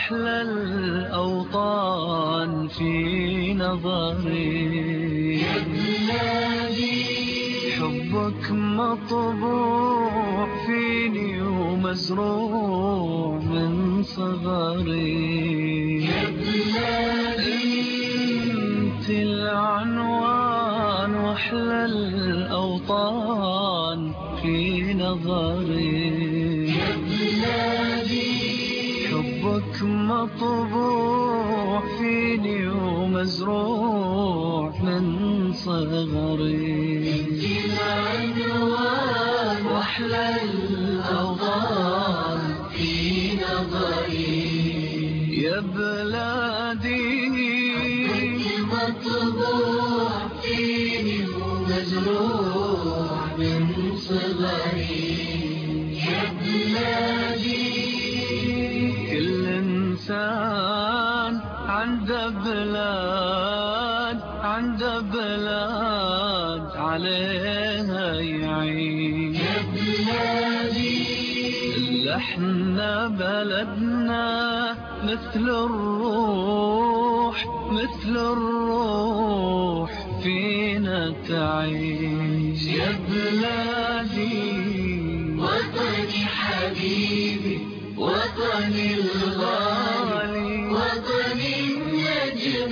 واحلى الأوطان في نظري حبك مطبوع فيني ومزروع من صغري انت العنوان واحلى الاوطان في نظري حبك مطبوع فيني ومزروع من صغري العنوان واحلى الاوطان في نظري يا بلادي مطبوع فيني ومزروع من صغري يا بلادي كل انسان عنده بلاد عنده بلاد عليها يعيش يا بلادي احنا بلدنا مثل الروح مثل الروح فينا تعيش يا بلادي وطني حبيبي وطني الغالي وطني النجم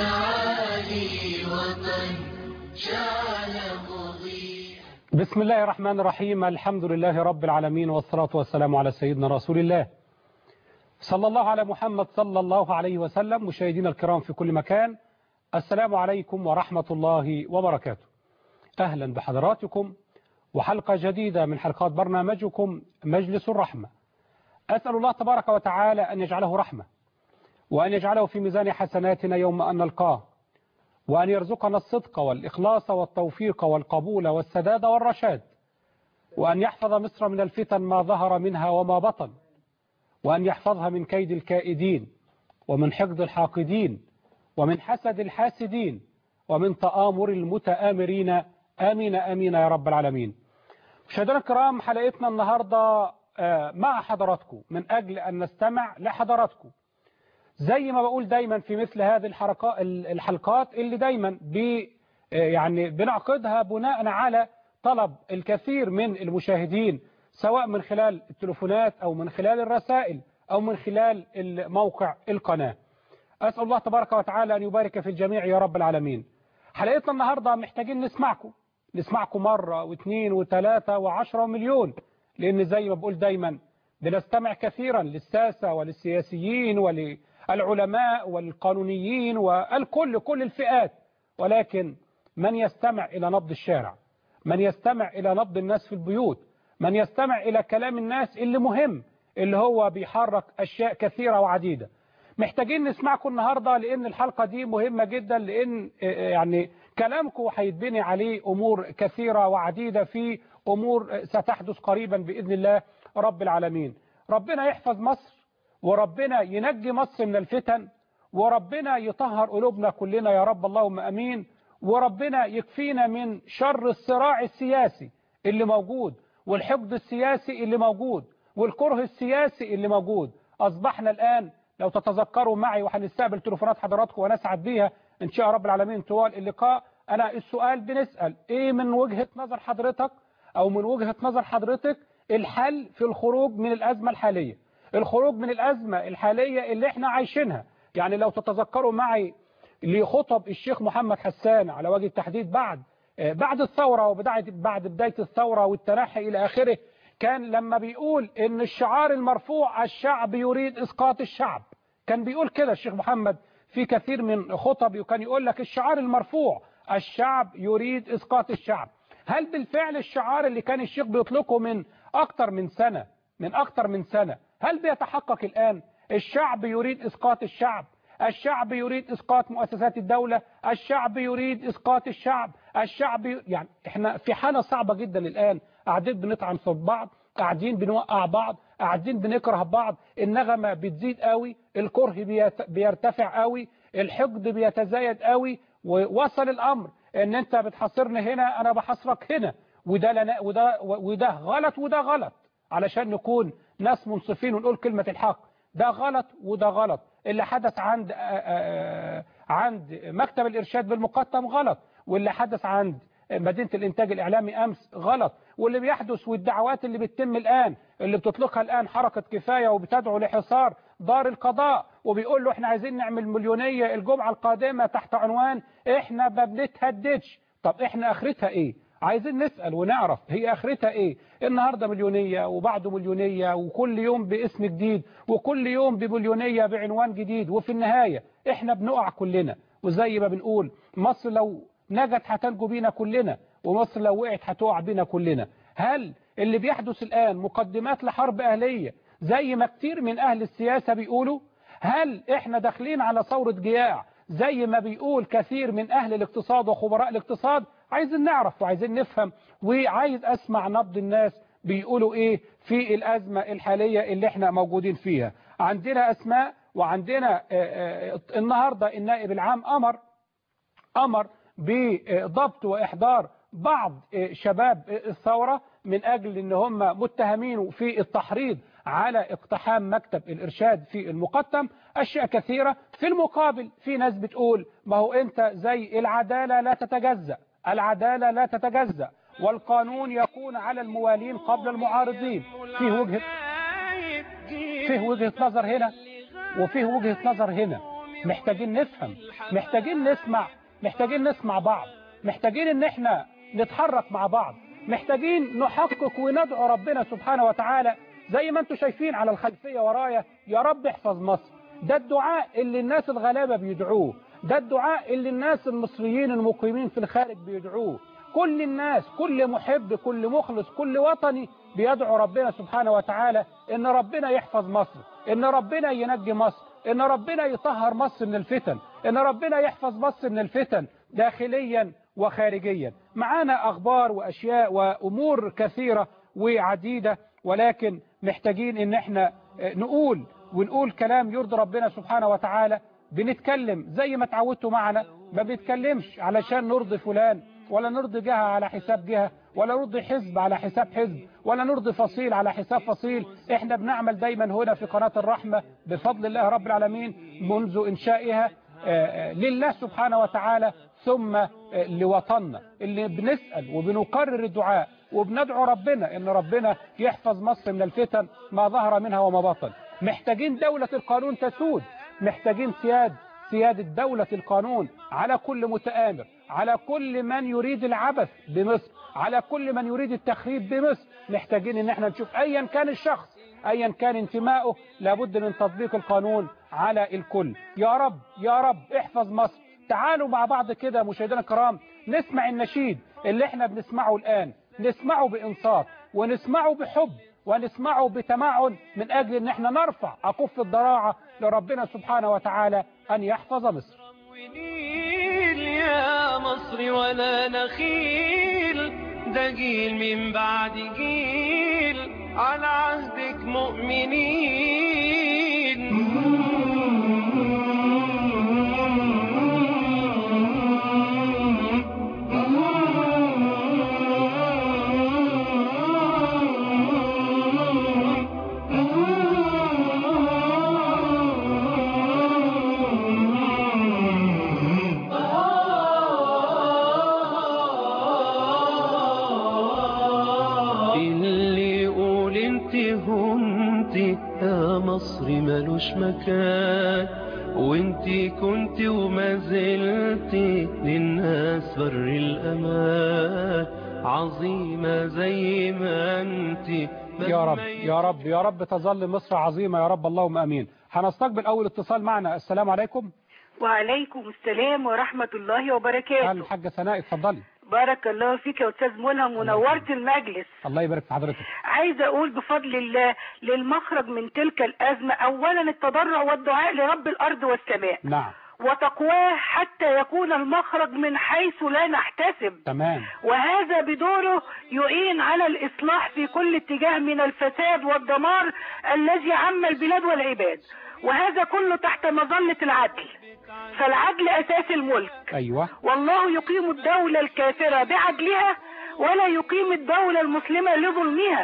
العالي وطن شعل مضيء بسم الله الرحمن الرحيم الحمد لله رب العالمين والصلاة والسلام على سيدنا رسول الله صلى الله على محمد صلى الله عليه وسلم مشاهدينا الكرام في كل مكان السلام عليكم ورحمة الله وبركاته أهلا بحضراتكم وحلقة جديدة من حلقات برنامجكم مجلس الرحمة أسأل الله تبارك وتعالى أن يجعله رحمة وأن يجعله في ميزان حسناتنا يوم أن نلقاه وأن يرزقنا الصدق والإخلاص والتوفيق والقبول والسداد والرشاد وأن يحفظ مصر من الفتن ما ظهر منها وما بطن وأن يحفظها من كيد الكائدين ومن حقد الحاقدين ومن حسد الحاسدين ومن تآمر المتآمرين آمين آمين يا رب العالمين مشاهدينا الكرام حلقتنا النهاردة مع حضراتكم من أجل أن نستمع لحضراتكم زي ما بقول دايما في مثل هذه الحركات الحلقات اللي دايما بي يعني بنعقدها بناء على طلب الكثير من المشاهدين سواء من خلال التليفونات أو من خلال الرسائل أو من خلال موقع القناة أسأل الله تبارك وتعالى أن يبارك في الجميع يا رب العالمين حلقتنا النهاردة محتاجين نسمعكم نسمعكم مرة واثنين وثلاثة وعشرة ومليون لأن زي ما بقول دايما بنستمع كثيرا للساسة وللسياسيين وللعلماء والقانونيين والكل كل الفئات ولكن من يستمع إلى نبض الشارع من يستمع إلى نبض الناس في البيوت من يستمع إلى كلام الناس اللي مهم اللي هو بيحرك أشياء كثيرة وعديدة محتاجين نسمعكم النهاردة لأن الحلقة دي مهمة جدا لأن يعني كلامكم هيتبني عليه أمور كثيرة وعديدة في أمور ستحدث قريبا بإذن الله رب العالمين ربنا يحفظ مصر وربنا ينجي مصر من الفتن وربنا يطهر قلوبنا كلنا يا رب اللهم أمين وربنا يكفينا من شر الصراع السياسي اللي موجود والحقد السياسي اللي موجود والكره السياسي اللي موجود أصبحنا الآن لو تتذكروا معي وهنستقبل تليفونات حضراتكم ونسعد بيها إن شاء رب العالمين طوال اللقاء أنا السؤال بنسأل إيه من وجهة نظر حضرتك أو من وجهة نظر حضرتك الحل في الخروج من الأزمة الحالية الخروج من الأزمة الحالية اللي احنا عايشينها يعني لو تتذكروا معي لخطب الشيخ محمد حسان على وجه التحديد بعد بعد الثورة وبعد بعد بداية الثورة والتنحي إلى آخره كان لما بيقول إن الشعار المرفوع الشعب يريد إسقاط الشعب كان بيقول كده الشيخ محمد في كثير من خطب وكان يقول لك الشعار المرفوع الشعب يريد إسقاط الشعب هل بالفعل الشعار اللي كان الشيخ بيطلقه من أكتر من سنة من أكتر من سنة هل بيتحقق الآن الشعب يريد إسقاط الشعب الشعب يريد إسقاط مؤسسات الدولة الشعب يريد إسقاط الشعب الشعب ي... يعني احنا في حالة صعبة جدا الآن قاعدين بنطعن صوت بعض قاعدين بنوقع بعض قاعدين بنكره بعض النغمة بتزيد قوي الكره بيت... بيرتفع قوي الحقد بيتزايد قوي ووصل الأمر ان انت بتحصرني هنا انا بحصرك هنا وده لنا وده وده غلط وده غلط علشان نكون ناس منصفين ونقول كلمة الحق ده غلط وده غلط اللي حدث عند آآ آآ عند مكتب الإرشاد بالمقطم غلط واللي حدث عند مدينة الإنتاج الإعلامي أمس غلط واللي بيحدث والدعوات اللي بتتم الآن اللي بتطلقها الآن حركة كفاية وبتدعو لحصار دار القضاء وبيقول له احنا عايزين نعمل مليونية الجمعة القادمة تحت عنوان احنا ما بنتهددش طب احنا اخرتها ايه عايزين نسأل ونعرف هي اخرتها ايه النهاردة مليونية وبعده مليونية وكل يوم باسم جديد وكل يوم بمليونية بعنوان جديد وفي النهاية احنا بنقع كلنا وزي ما بنقول مصر لو نجت هتنجو بينا كلنا ومصر لو وقعت هتقع بينا كلنا هل اللي بيحدث الآن مقدمات لحرب أهلية زي ما كتير من أهل السياسة بيقولوا هل احنا داخلين على ثورة جياع زي ما بيقول كثير من أهل الاقتصاد وخبراء الاقتصاد عايزين نعرف وعايزين نفهم وعايز أسمع نبض الناس بيقولوا إيه في الأزمة الحالية اللي احنا موجودين فيها عندنا أسماء وعندنا النهاردة النائب العام أمر أمر بضبط وإحضار بعض شباب الثورة من أجل أن هم متهمين في التحريض على اقتحام مكتب الإرشاد في المقطم أشياء كثيرة في المقابل في ناس بتقول ما هو أنت زي العدالة لا تتجزأ العدالة لا تتجزأ والقانون يكون على الموالين قبل المعارضين فيه وجهة فيه وجهة نظر هنا وفيه وجهة نظر هنا محتاجين نفهم محتاجين نسمع محتاجين نسمع بعض محتاجين ان احنا نتحرك مع بعض محتاجين نحقق وندعو ربنا سبحانه وتعالى زي ما انتم شايفين على الخلفية ورايا يا رب احفظ مصر ده الدعاء اللي الناس الغلابة بيدعوه ده الدعاء اللي الناس المصريين المقيمين في الخارج بيدعوه كل الناس كل محب كل مخلص كل وطني بيدعو ربنا سبحانه وتعالى ان ربنا يحفظ مصر ان ربنا ينجي مصر ان ربنا يطهر مصر من الفتن ان ربنا يحفظ مصر من الفتن داخليا وخارجيا معانا اخبار واشياء وامور كثيرة وعديدة ولكن محتاجين ان احنا نقول ونقول كلام يرضي ربنا سبحانه وتعالى بنتكلم زي ما تعودتوا معنا ما بنتكلمش علشان نرضي فلان ولا نرضي جهة على حساب جهة ولا نرضي حزب على حساب حزب ولا نرضي فصيل على حساب فصيل احنا بنعمل دايما هنا في قناة الرحمة بفضل الله رب العالمين منذ انشائها لله سبحانه وتعالى ثم لوطننا اللي بنسأل وبنكرر الدعاء وبندعو ربنا ان ربنا يحفظ مصر من الفتن ما ظهر منها وما بطن محتاجين دولة القانون تسود محتاجين سياد سيادة دولة القانون على كل متآمر على كل من يريد العبث بمصر على كل من يريد التخريب بمصر محتاجين ان احنا نشوف ايا كان الشخص ايا كان انتمائه لابد من تطبيق القانون على الكل يا رب يا رب احفظ مصر تعالوا مع بعض كده مشاهدينا الكرام نسمع النشيد اللي احنا بنسمعه الان نسمعه بانصاف ونسمعه بحب ونسمعه بتمعن من اجل ان احنا نرفع اكف الضراعة لربنا سبحانه وتعالى ان يحفظ مصر ونيل يا مصر ولا نخيل ده جيل من بعد جيل على عهدك مؤمنين اللي يقول انت هنت يا مصر ملوش مكان وانت كنت وما زلت للناس بر الامان عظيمة زي ما انت يا رب يا رب يا رب تظل مصر عظيمة يا رب اللهم امين هنستقبل اول اتصال معنا السلام عليكم وعليكم السلام ورحمة الله اهلا وبركاته الحاجة سناء اتفضلي بارك الله فيك يا أستاذ ملهم ونورت المجلس الله يبارك في حضرتك عايزة أقول بفضل الله للمخرج من تلك الأزمة أولا التضرع والدعاء لرب الأرض والسماء نعم وتقواه حتى يكون المخرج من حيث لا نحتسب تمام وهذا بدوره يعين على الإصلاح في كل اتجاه من الفساد والدمار الذي عم البلاد والعباد وهذا كله تحت مظلة العدل فالعدل أساس الملك ايوه والله يقيم الدولة الكافرة بعدلها ولا يقيم الدولة المسلمة لظلمها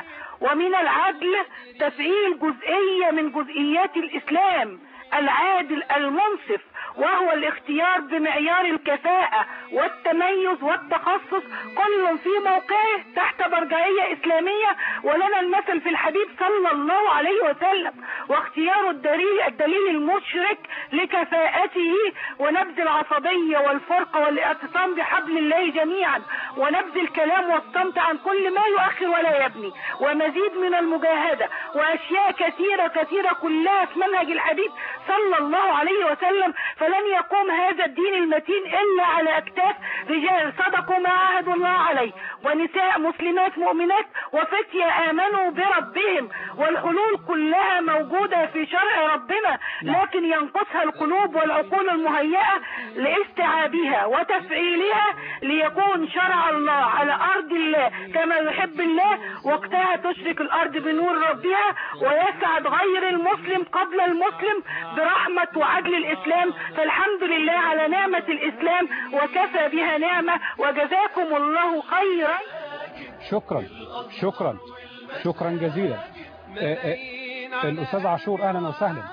ومن العدل تفعيل جزئية من جزئيات الإسلام العادل المنصف وهو الاختيار بمعيار الكفاءة والتميز والتخصص كل في موقعه تحت مرجعية إسلامية ولنا المثل في الحبيب صلى الله عليه وسلم واختيار الدليل, الدليل المشرك لكفاءته ونبذ العصبية والفرقة والاعتصام بحبل الله جميعا ونبذ الكلام والصمت عن كل ما يؤخر ولا يبني ومزيد من المجاهدة وأشياء كثيرة كثيرة كلها في منهج الحبيب صلى الله عليه وسلم فلن يقوم هذا الدين المتين إلا على أكتاف رجال صدقوا ما عاهدوا الله عليه ونساء مسلمات مؤمنات وفتية آمنوا بربهم والحلول كلها موجودة في شرع ربنا لكن ينقصها القلوب والعقول المهيئة لاستيعابها وتفعيلها ليكون شرع الله على أرض الله كما يحب الله وقتها تشرك الأرض بنور ربها ويسعد غير المسلم قبل المسلم برحمة وعدل الإسلام فالحمد لله على نعمة الإسلام وكفى بها نعمة وجزاكم الله خيرا شكرا شكرا شكرا جزيلا آه، آه، الأستاذ عاشور أهلا وسهلا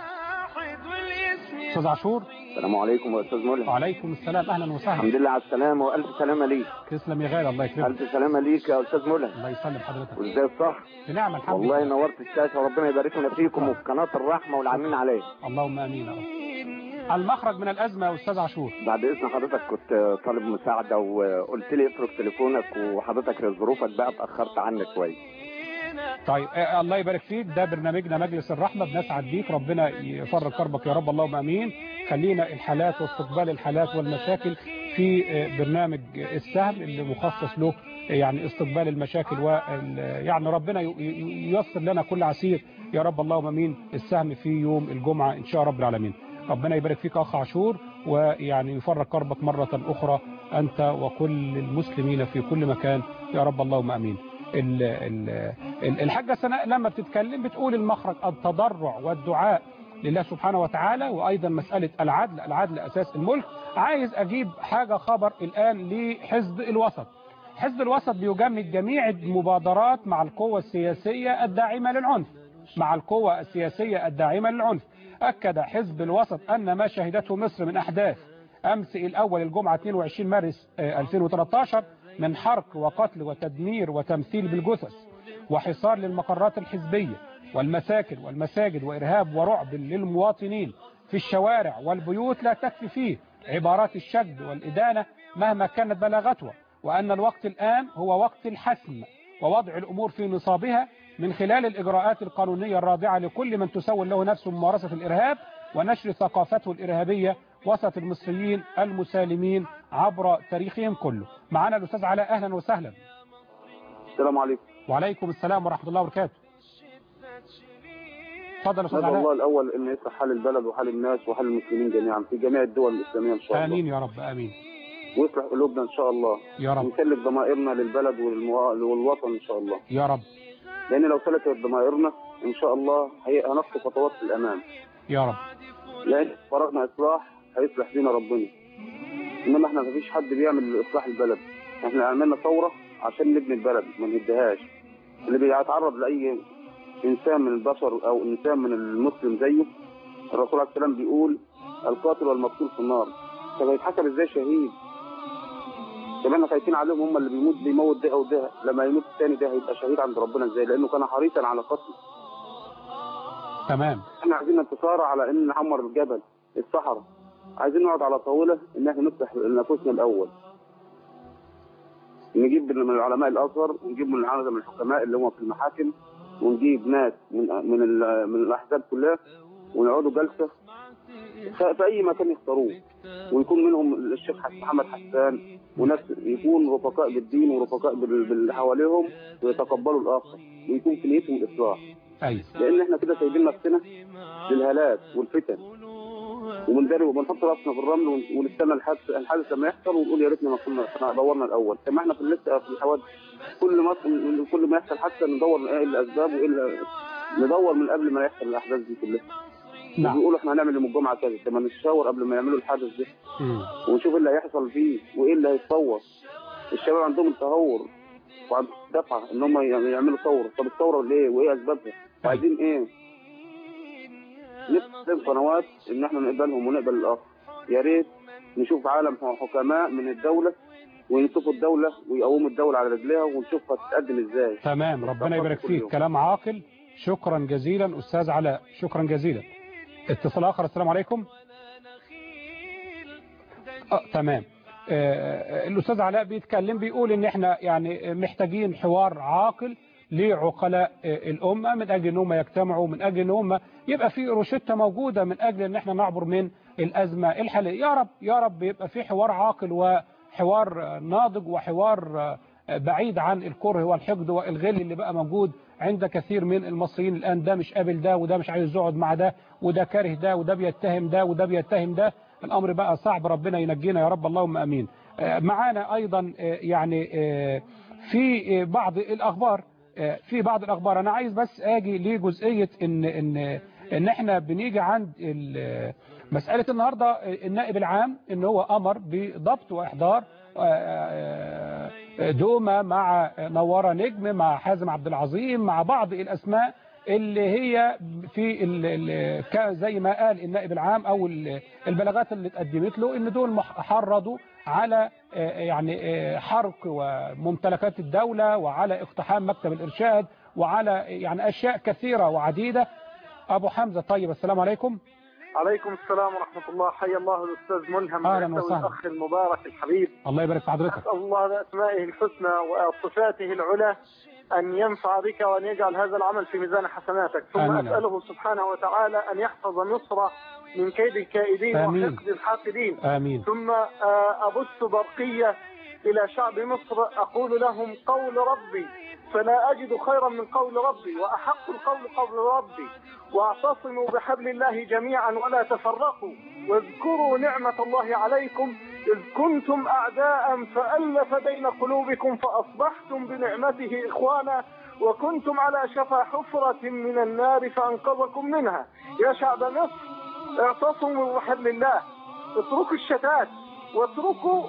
أستاذ عاشور السلام عليكم يا استاذ ملهم وعليكم السلام أهلا الحمد وسهلا لله على السلامه والف سلامه ليك تسلم يا غالي الله يكرمك الف سلامه ليك يا استاذ ملهم الله يسلم حضرتك وازاي الصح بنعم الحمد والله لله نورت الشاشه وربنا يبارك لنا فيكم وفي قناه الرحمه والعاملين عليه اللهم امين يا رب المخرج من الازمه يا استاذ عاشور بعد اذن حضرتك كنت طالب مساعده وقلت لي اترك تليفونك وحضرتك لظروفك بقى اتاخرت عنك شويه طيب آه، الله يبارك فيك ده برنامجنا مجلس الرحمه بنسعد بيك ربنا يفرج كربك يا رب اللهم امين خلينا الحالات واستقبال الحالات والمشاكل في آه، برنامج السهم اللي مخصص له آه، يعني استقبال المشاكل وال يعني ربنا ي- ي- ييسر لنا كل عسير يا رب اللهم امين السهم في يوم الجمعه ان شاء رب العالمين ربنا يبارك فيك اخ عاشور ويعني يفرج كربك مره اخرى انت وكل المسلمين في كل مكان يا رب اللهم امين ال- ال- ال- الحاجة سناء لما بتتكلم بتقول المخرج التضرع والدعاء لله سبحانه وتعالى وأيضا مسألة العدل العدل أساس الملك عايز أجيب حاجة خبر الآن لحزب الوسط حزب الوسط بيجمد جميع المبادرات مع القوة السياسية الداعمة للعنف مع القوة السياسية الداعمة للعنف أكد حزب الوسط أن ما شهدته مصر من أحداث أمس الأول الجمعة 22 مارس آه، 2013 من حرق وقتل وتدمير وتمثيل بالجثث وحصار للمقرات الحزبية والمساكن والمساجد وإرهاب ورعب للمواطنين في الشوارع والبيوت لا تكفي فيه عبارات الشد والإدانة مهما كانت بلاغتها وأن الوقت الآن هو وقت الحسم ووضع الأمور في نصابها من خلال الإجراءات القانونية الرادعة لكل من تسول له نفسه ممارسة الإرهاب ونشر ثقافته الإرهابية وسط المصريين المسالمين عبر تاريخهم كله معنا الأستاذ علاء أهلا وسهلا السلام عليكم وعليكم السلام ورحمة الله وبركاته اتفضل يا أستاذ ندعو الله علاء الاول ان يصلح حال البلد وحال الناس وحال المسلمين جميعا في جميع الدول الاسلاميه ان شاء الله آمين يا رب آمين ويصلح قلوبنا ان شاء الله يا رب ونسلك ضمائرنا للبلد والموا- والوطن ان شاء الله يا رب لان لو سلكت ضمائرنا ان شاء الله هي- هنخطو خطوات في الامام يا رب لان فرضنا اصلاح هيصلح بينا ربنا انما احنا مفيش حد بيعمل اصلاح البلد احنا عملنا ثوره عشان نبني البلد ما نهدهاش اللي بيتعرض لاي انسان من البشر او انسان من المسلم زيه الرسول عليه السلام بيقول القاتل والمقتول في النار طب هيتحسب ازاي شهيد طب احنا خايفين عليهم هم اللي بيموت بيموت ده او ده لما يموت الثاني ده هيبقى شهيد عند ربنا ازاي لانه كان حريصا على قتله تمام احنا عايزين نتصارع على ان نعمر الجبل الصحراء عايزين نقعد على طاوله ان احنا نفتح لنفسنا الاول نجيب من العلماء الازهر ونجيب من العلماء من الحكماء اللي هم في المحاكم ونجيب ناس من من ال- من الاحزاب كلها ونقعدوا جلسه ف- في اي مكان يختاروه ويكون منهم الشيخ حس- محمد حسان وناس يكون رفقاء بالدين ورفقاء بال- باللي حواليهم ويتقبلوا الاخر ويكون في نيتهم الاصلاح أيوة لان احنا كده سايبين نفسنا للهلاك والفتن وبندرب وبنحط راسنا في الرمل ون- ونستنى الحادث الحادث لما يحصل ونقول يا ريتنا ما كنا كنا دورنا الاول طب ما احنا في لسه في الحوادث كل ما كل ما يحصل حادثه ندور ايه الاسباب وايه ال- ندور من قبل ما يحصل الاحداث دي كلها نعم بيقولوا احنا هنعمل يوم الجمعه كذا طب ما نتشاور قبل ما يعملوا الحادث ده مم. ونشوف ايه اللي هيحصل فيه وايه اللي هيتطور الشباب عندهم التهور وعندهم دفعه ان هم يعملوا ثوره طب الثوره ليه وايه اسبابها وعايزين ايه نفس قنوات ان احنا نقبلهم ونقبل الاخر يا ريت نشوف عالم حكماء من الدوله وينصفوا الدوله ويقوموا الدوله على رجليها ونشوفها تتقدم ازاي تمام ربنا يبارك كل فيك يوم. كلام عاقل شكرا جزيلا أستاذ علاء شكرا جزيلا اتصال آخر السلام عليكم آه تمام آه الأستاذ علاء بيتكلم بيقول إن إحنا يعني محتاجين حوار عاقل لعقلاء آه، الأمة من أجل إن هم يجتمعوا من أجل إن هم يبقى في روشتة موجودة من أجل إن إحنا نعبر من الأزمة الحالية يا رب يا رب يبقى في حوار عاقل وحوار آه، ناضج وحوار آه، بعيد عن الكره والحقد والغل اللي بقى موجود عند كثير من المصريين الآن ده مش قابل ده وده مش عايز يقعد مع ده وده كاره ده وده بيتهم ده وده بيتهم ده الأمر بقى صعب ربنا ينجينا يا رب اللهم أمين آه، معانا أيضا آه، يعني آه، في آه، بعض الأخبار آه، في بعض الأخبار أنا عايز بس أجي لجزئية إن إن إن إحنا بنيجي عند ال- مسألة النهاردة النائب العام إن هو أمر بضبط وإحضار آه، آه، دومة مع نوارة نجم مع حازم عبد العظيم مع بعض الأسماء اللي هي في ال ال ك- زي ما قال النائب العام أو ال- البلاغات اللي اتقدمت له إن دول مح- حرضوا على آه، يعني آه، حرق وممتلكات الدولة وعلى اقتحام مكتب الإرشاد وعلى يعني أشياء كثيرة وعديدة أبو حمزة طيب السلام عليكم عليكم السلام ورحمة الله حيا الله الأستاذ ملهم أهلاً العتوي وسهلاً. الأخ المبارك الحبيب الله يبارك في حضرتك أسأل الله بأسمائه الحسنى وصفاته العلى أن ينفع بك وأن يجعل هذا العمل في ميزان حسناتك ثم آمين. أسأله سبحانه وتعالى أن يحفظ مصر من كيد الكائدين آمين. وحقد الحاقدين آمين ثم آه، أبث برقية إلى شعب مصر أقول لهم قول ربي فلا أجد خيرا من قول ربي وأحق القول قول ربي واعتصموا بحبل الله جميعا ولا تفرقوا واذكروا نعمة الله عليكم إذ كنتم أعداء فألف بين قلوبكم فأصبحتم بنعمته إخوانا وكنتم على شفا حفرة من النار فأنقذكم منها يا شعب مصر اعتصموا بحبل الله اتركوا الشتات واتركوا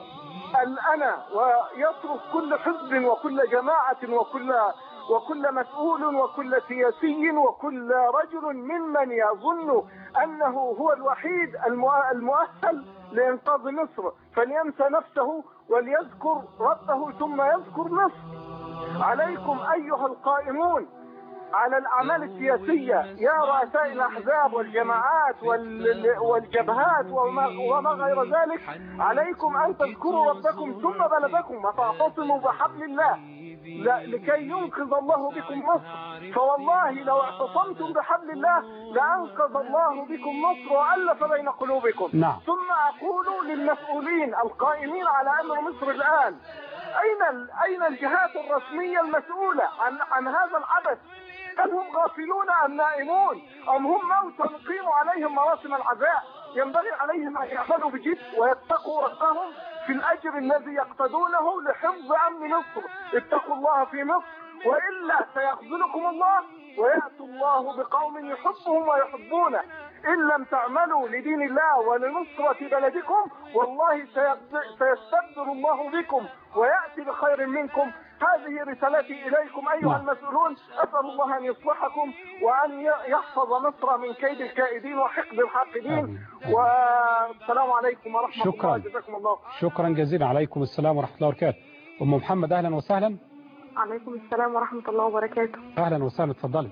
الأنا ويترك كل حزب وكل جماعة وكل وكل مسؤول وكل سياسي وكل رجل ممن يظن أنه هو الوحيد المؤ- المؤهل لإنقاذ مصر فلينسى نفسه وليذكر ربه ثم يذكر مصر عليكم أيها القائمون على الأعمال السياسية يا رؤساء الأحزاب والجماعات وال- والجبهات وما, وما غير ذلك عليكم أن تذكروا ربكم ثم بلدكم وتعتصموا بحبل الله لا لكي ينقذ الله بكم مصر فوالله لو اعتصمتم بحبل الله لأنقذ الله بكم مصر وألف بين قلوبكم نعم. ثم أقول للمسؤولين القائمين على أمر مصر الآن أين ال- أين الجهات الرسمية المسؤولة عن عن هذا العبث؟ هل هم غافلون أم نائمون؟ أم هم موتى نقيم عليهم مواسم العزاء؟ ينبغي عليهم أن يعملوا بجد ويتقوا ربهم في الأجر الذي يقتدونه لحفظ أمن مصر، اتقوا الله في مصر وإلا سيخذلكم الله ويأتي الله بقوم يحبهم ويحبونه إن لم تعملوا لدين الله ولنصرة بلدكم والله سيقد- سيستبدل الله بكم ويأتي بخير منكم هذه رسالتي إليكم أيها نعم. المسؤولون أسأل الله أن يصلحكم وأن ي- يحفظ مصر من كيد الكائدين وحقد الحاقدين آمين. آمين. والسلام عليكم ورحمة شكراً. الله جزاكم الله شكرا جزيلا عليكم السلام ورحمة الله وبركاته أم محمد أهلا وسهلا عليكم السلام ورحمة الله وبركاته أهلا وسهلا اتفضلي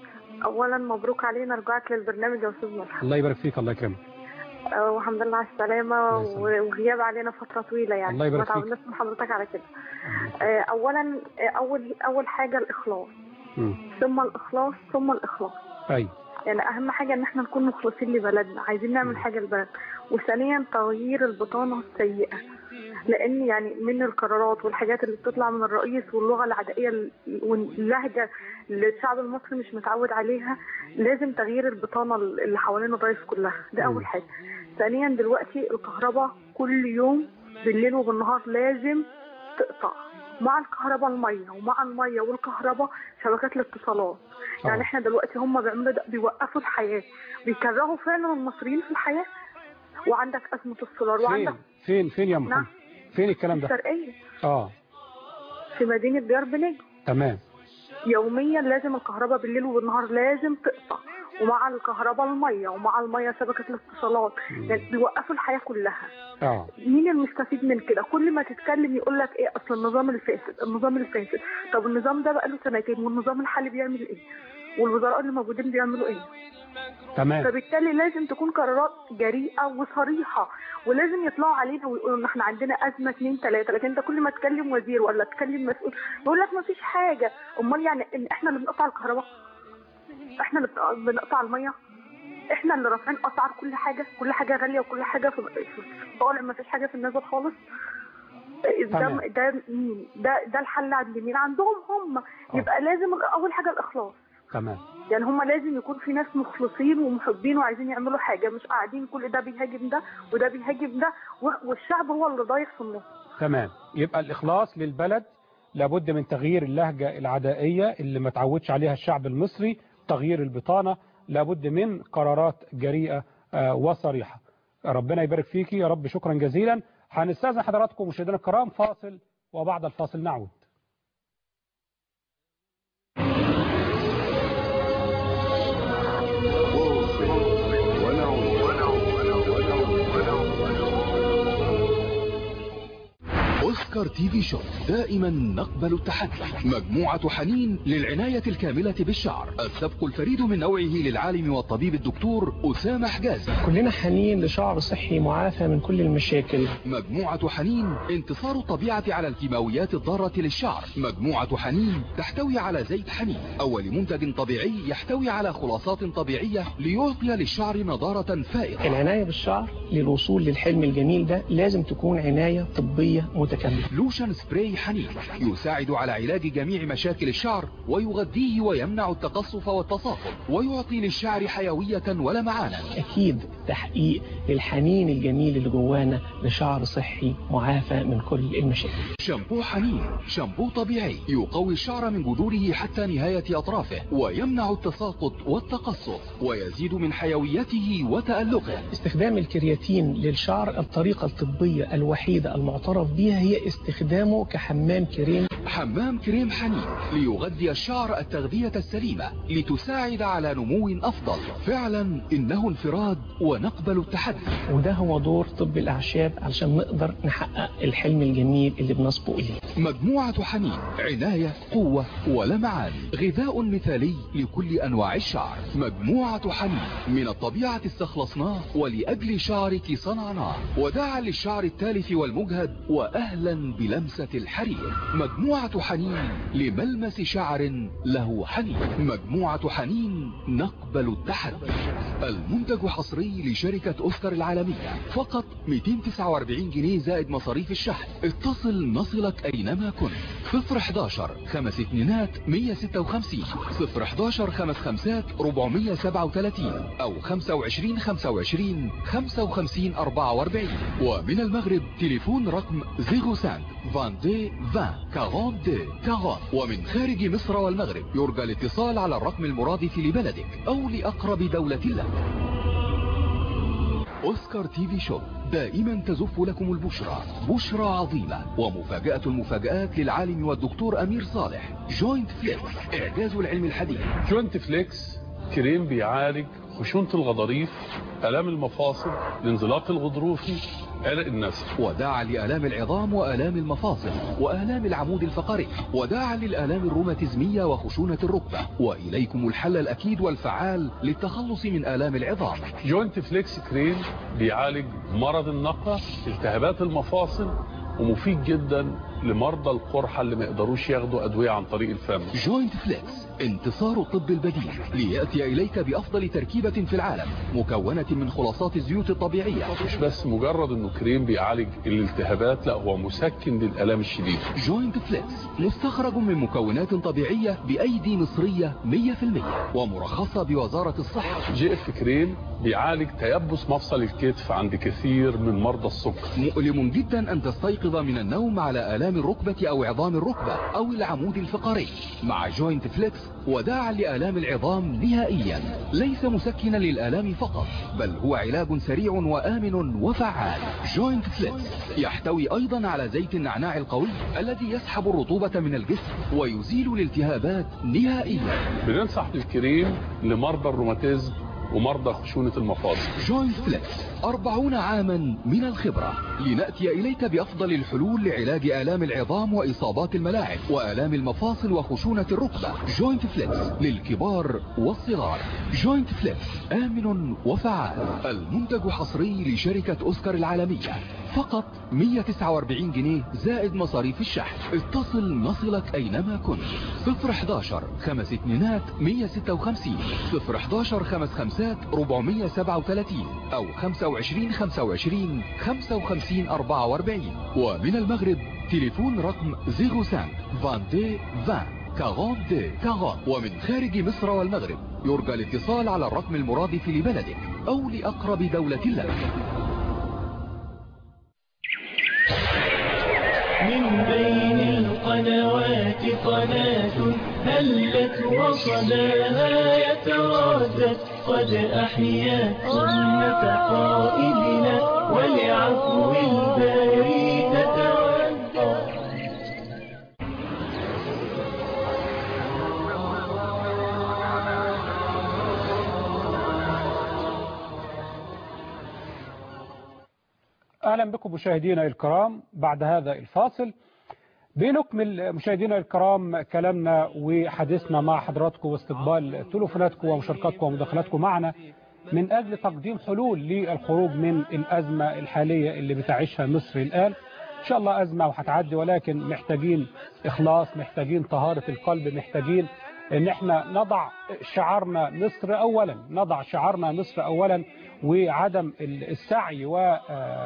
أولا مبروك علينا رجوعك للبرنامج يا أستاذ مدحت الله يبارك فيك الله يكرمك آه، والحمد لله على السلامة الله يسلمك. وغياب علينا فترة طويلة يعني الله يبارك ما فيك. تعودناش من حضرتك على كده آه، أولا آه، أول أول حاجة الإخلاص مم. ثم الإخلاص ثم الإخلاص أي يعني أهم حاجة إن احنا نكون مخلصين لبلدنا عايزين نعمل حاجة للبلد وثانيا تغيير البطانة السيئة لأن يعني من القرارات والحاجات اللي بتطلع من الرئيس واللغة العدائية ال- واللهجة اللي الشعب المصري مش متعود عليها لازم تغيير البطانة اللي حوالين الرئيس كلها ده أول حاجة ثانيا دلوقتي الكهرباء كل يوم بالليل وبالنهار لازم تقطع مع الكهرباء المية ومع المية والكهرباء شبكات الاتصالات طبعا. يعني احنا دلوقتي هم بيعملوا ده بيوقفوا الحياة بيكرهوا فعلا المصريين في الحياة وعندك أزمة السولار فين وعندك فين فين يا أم نعم. محمد فين الكلام ده الشرقية اه في في مدينه ديار بنجم تمام يوميا لازم الكهرباء بالليل وبالنهار لازم تقطع ومع الكهرباء الميه ومع الميه شبكه الاتصالات يعني بيوقفوا الحياه كلها اه مين المستفيد من كده كل ما تتكلم يقول لك ايه اصل النظام الفاسد النظام الفاسد طب النظام ده بقاله سنتين والنظام الحالي بيعمل ايه والوزراء اللي موجودين بيعملوا ايه تمام فبالتالي لازم تكون قرارات جريئه وصريحه ولازم يطلعوا علينا ويقولوا ان احنا عندنا ازمه اتنين تلاته لكن انت كل ما تكلم وزير ولا تكلم مسؤول يقول لك ما فيش حاجه امال يعني ان احنا اللي بنقطع الكهرباء احنا اللي بنقطع- بنقطع الميه احنا اللي رافعين اسعار كل حاجه كل حاجه غاليه وكل حاجه في في طالع ما فيش حاجه في النازل خالص ده تمام. ده مين ده ده الحل عند مين عندهم هم يبقى لازم اول حاجه الاخلاص تمام يعني هم لازم يكون في ناس مخلصين ومحبين وعايزين يعملوا حاجه مش قاعدين كل ده بيهاجم ده وده بيهاجم ده و- والشعب هو اللي ضايع في النص تمام يبقى الإخلاص للبلد لابد من تغيير اللهجة العدائية اللي ما تعودش عليها الشعب المصري تغيير البطانة لابد من قرارات جريئة آه، وصريحة ربنا يبارك فيكي يا رب شكرا جزيلا هنستاذن حضراتكم مشاهدينا الكرام فاصل وبعد الفاصل نعود أوسكار تي في شوب دائما نقبل التحدي مجموعة حنين للعناية الكاملة بالشعر السبق الفريد من نوعه للعالم والطبيب الدكتور أسامة حجازي كلنا حنين لشعر صحي معافى من كل المشاكل مجموعة حنين انتصار الطبيعة على الكيماويات الضارة للشعر مجموعة حنين تحتوي على زيت حنين أول منتج طبيعي يحتوي على خلاصات طبيعية ليعطي للشعر نضارة فائقة العناية بالشعر للوصول للحلم الجميل ده لازم تكون عناية طبية متكاملة لوشن سبراي حنين يساعد على علاج جميع مشاكل الشعر ويغذيه ويمنع التقصف والتصاقم ويعطي للشعر حيوية ولمعانا أكيد تحقيق للحنين الجميل اللي جوانا لشعر صحي معافى من كل المشاكل شامبو حنين شامبو طبيعي يقوي الشعر من جذوره حتى نهاية أطرافه ويمنع التساقط والتقصف ويزيد من حيويته وتألقه استخدام الكرياتين للشعر الطريقة الطبية الوحيدة المعترف بها هي استخدامه كحمام كريم حمام كريم حنين ليغذي الشعر التغذية السليمة لتساعد على نمو أفضل فعلا إنه انفراد ونقبل التحدي وده هو دور طب الأعشاب علشان نقدر نحقق الحلم الجميل اللي بنسبق إليه مجموعة حنين عناية قوة ولمعان غذاء مثالي لكل أنواع الشعر مجموعة حنين من الطبيعة استخلصناه ولأجل شعرك صنعناه وداعا للشعر التالف والمجهد وأهلا بلمسة الحرير مجموعة حنين لملمس شعر له حنين مجموعة حنين نقبل التحدي المنتج حصري لشركة أوسكار العالمية فقط 249 جنيه زائد مصاريف الشحن اتصل نصلك أينما كنت 011 خمس اتنينات 156 011 خمس خمسات 437 أو 25 25 55 44 ومن المغرب تليفون رقم 05 22 20 42 40 ومن خارج مصر والمغرب يرجى الاتصال على الرقم المرادف لبلدك أو لأقرب دولة لك أوسكار تي في شوب دائما تزف لكم البشرى بشرى عظيمة ومفاجأة المفاجآت للعالم والدكتور أمير صالح جوينت فليكس إعجاز العلم الحديث جوينت فليكس كريم بيعالج خشونة الغضاريف آلام المفاصل الانزلاق الغضروفي عرق النسل وداعا لآلام العظام وآلام المفاصل وآلام العمود الفقري وداعا للآلام الروماتيزمية وخشونة الركبة وإليكم الحل الأكيد والفعال للتخلص من آلام العظام جوينت فليكس كريم بيعالج مرض النقع التهابات المفاصل ومفيد جدا لمرضى القرحة اللي ما يقدروش ياخدوا أدوية عن طريق الفم جوينت فليكس انتصار الطب البديل ليأتي إليك بأفضل تركيبة في العالم مكونة من خلاصات الزيوت الطبيعية مش بس مجرد انه كريم بيعالج الالتهابات لا هو مسكن للآلام الشديدة جوينت فليكس مستخرج من مكونات طبيعية بأيدي مصرية 100% ومرخصة بوزارة الصحة جي اف كريم بيعالج تيبس مفصل الكتف عند كثير من مرضى السكر مؤلم جدا أن تستيقظ من النوم على آلام آلام الركبة أو عظام الركبة أو العمود الفقري مع جوينت فليكس وداعا لآلام العظام نهائيا ليس مسكنا للآلام فقط بل هو علاج سريع وآمن وفعال جوينت فليكس يحتوي أيضا على زيت النعناع القوي الذي يسحب الرطوبة من الجسم ويزيل الالتهابات نهائيا بننصح بالكريم لمرضى الروماتيزم ومرضى خشونة المفاصل جوينت فليكس أربعون عاما من الخبرة لنأتي إليك بأفضل الحلول لعلاج آلام العظام وإصابات الملاعب وآلام المفاصل وخشونة الركبة جوينت فليكس للكبار والصغار جوينت فليكس آمن وفعال المنتج حصري لشركة أوسكار العالمية فقط 149 جنيه زائد مصاريف الشحن اتصل نصلك أينما كنت 011 خمس اتنينات 156 011 خمس خمسات 437 أو 25 25 55 44 ومن المغرب تليفون رقم 05 22 20 42 40 ومن خارج مصر والمغرب يرجى الاتصال على الرقم المرادف لبلدك أو لأقرب دولة لك من بين القنوات قناة هلت وصداها يتردد قد أحيا سنة قائدنا ولعفو الباري تتودد أهلا بكم مشاهدينا الكرام بعد هذا الفاصل بنكمل مشاهدينا الكرام كلامنا وحديثنا مع حضراتكم واستقبال تليفوناتكم ومشاركاتكم ومداخلاتكم معنا من أجل تقديم حلول للخروج من الأزمة الحالية اللي بتعيشها مصر الآن إن شاء الله أزمة وهتعدي ولكن محتاجين إخلاص محتاجين طهارة القلب محتاجين ان احنا نضع شعارنا مصر اولا نضع شعارنا مصر اولا وعدم السعي و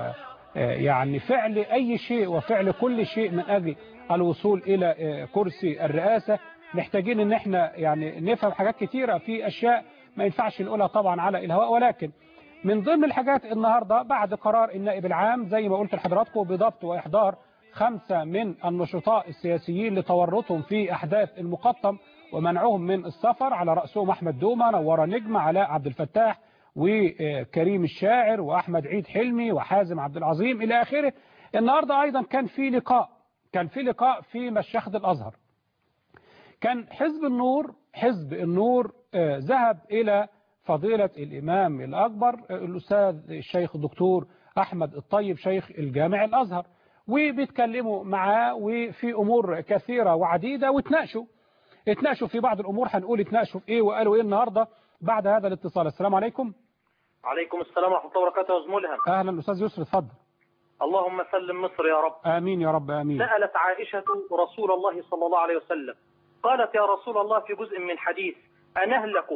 يعني فعل اي شيء وفعل كل شيء من اجل الوصول الى كرسي الرئاسة محتاجين ان احنا يعني نفهم حاجات كتيرة في اشياء ما ينفعش نقولها طبعا على الهواء ولكن من ضمن الحاجات النهاردة بعد قرار النائب العام زي ما قلت لحضراتكم بضبط واحضار خمسة من النشطاء السياسيين لتورطهم في احداث المقطم ومنعهم من السفر على رأسهم أحمد دومة نورة نجمة علاء عبد الفتاح وكريم الشاعر وأحمد عيد حلمي وحازم عبد العظيم إلى آخره النهاردة أيضا كان في لقاء كان في لقاء في مشيخة الأزهر كان حزب النور حزب النور ذهب إلى فضيلة الإمام الأكبر الأستاذ الشيخ الدكتور أحمد الطيب شيخ الجامع الأزهر وبيتكلموا معاه وفي أمور كثيرة وعديدة وتناقشوا اتناقشوا في بعض الأمور هنقول اتناقشوا في إيه وقالوا إيه النهاردة بعد هذا الاتصال السلام عليكم عليكم السلام ورحمة الله وبركاته يا ملهم أهلا أستاذ يسر اتفضل اللهم سلم مصر يا رب آمين يا رب آمين سألت عائشة رسول الله صلى الله عليه وسلم قالت يا رسول الله في جزء من حديث أنهلك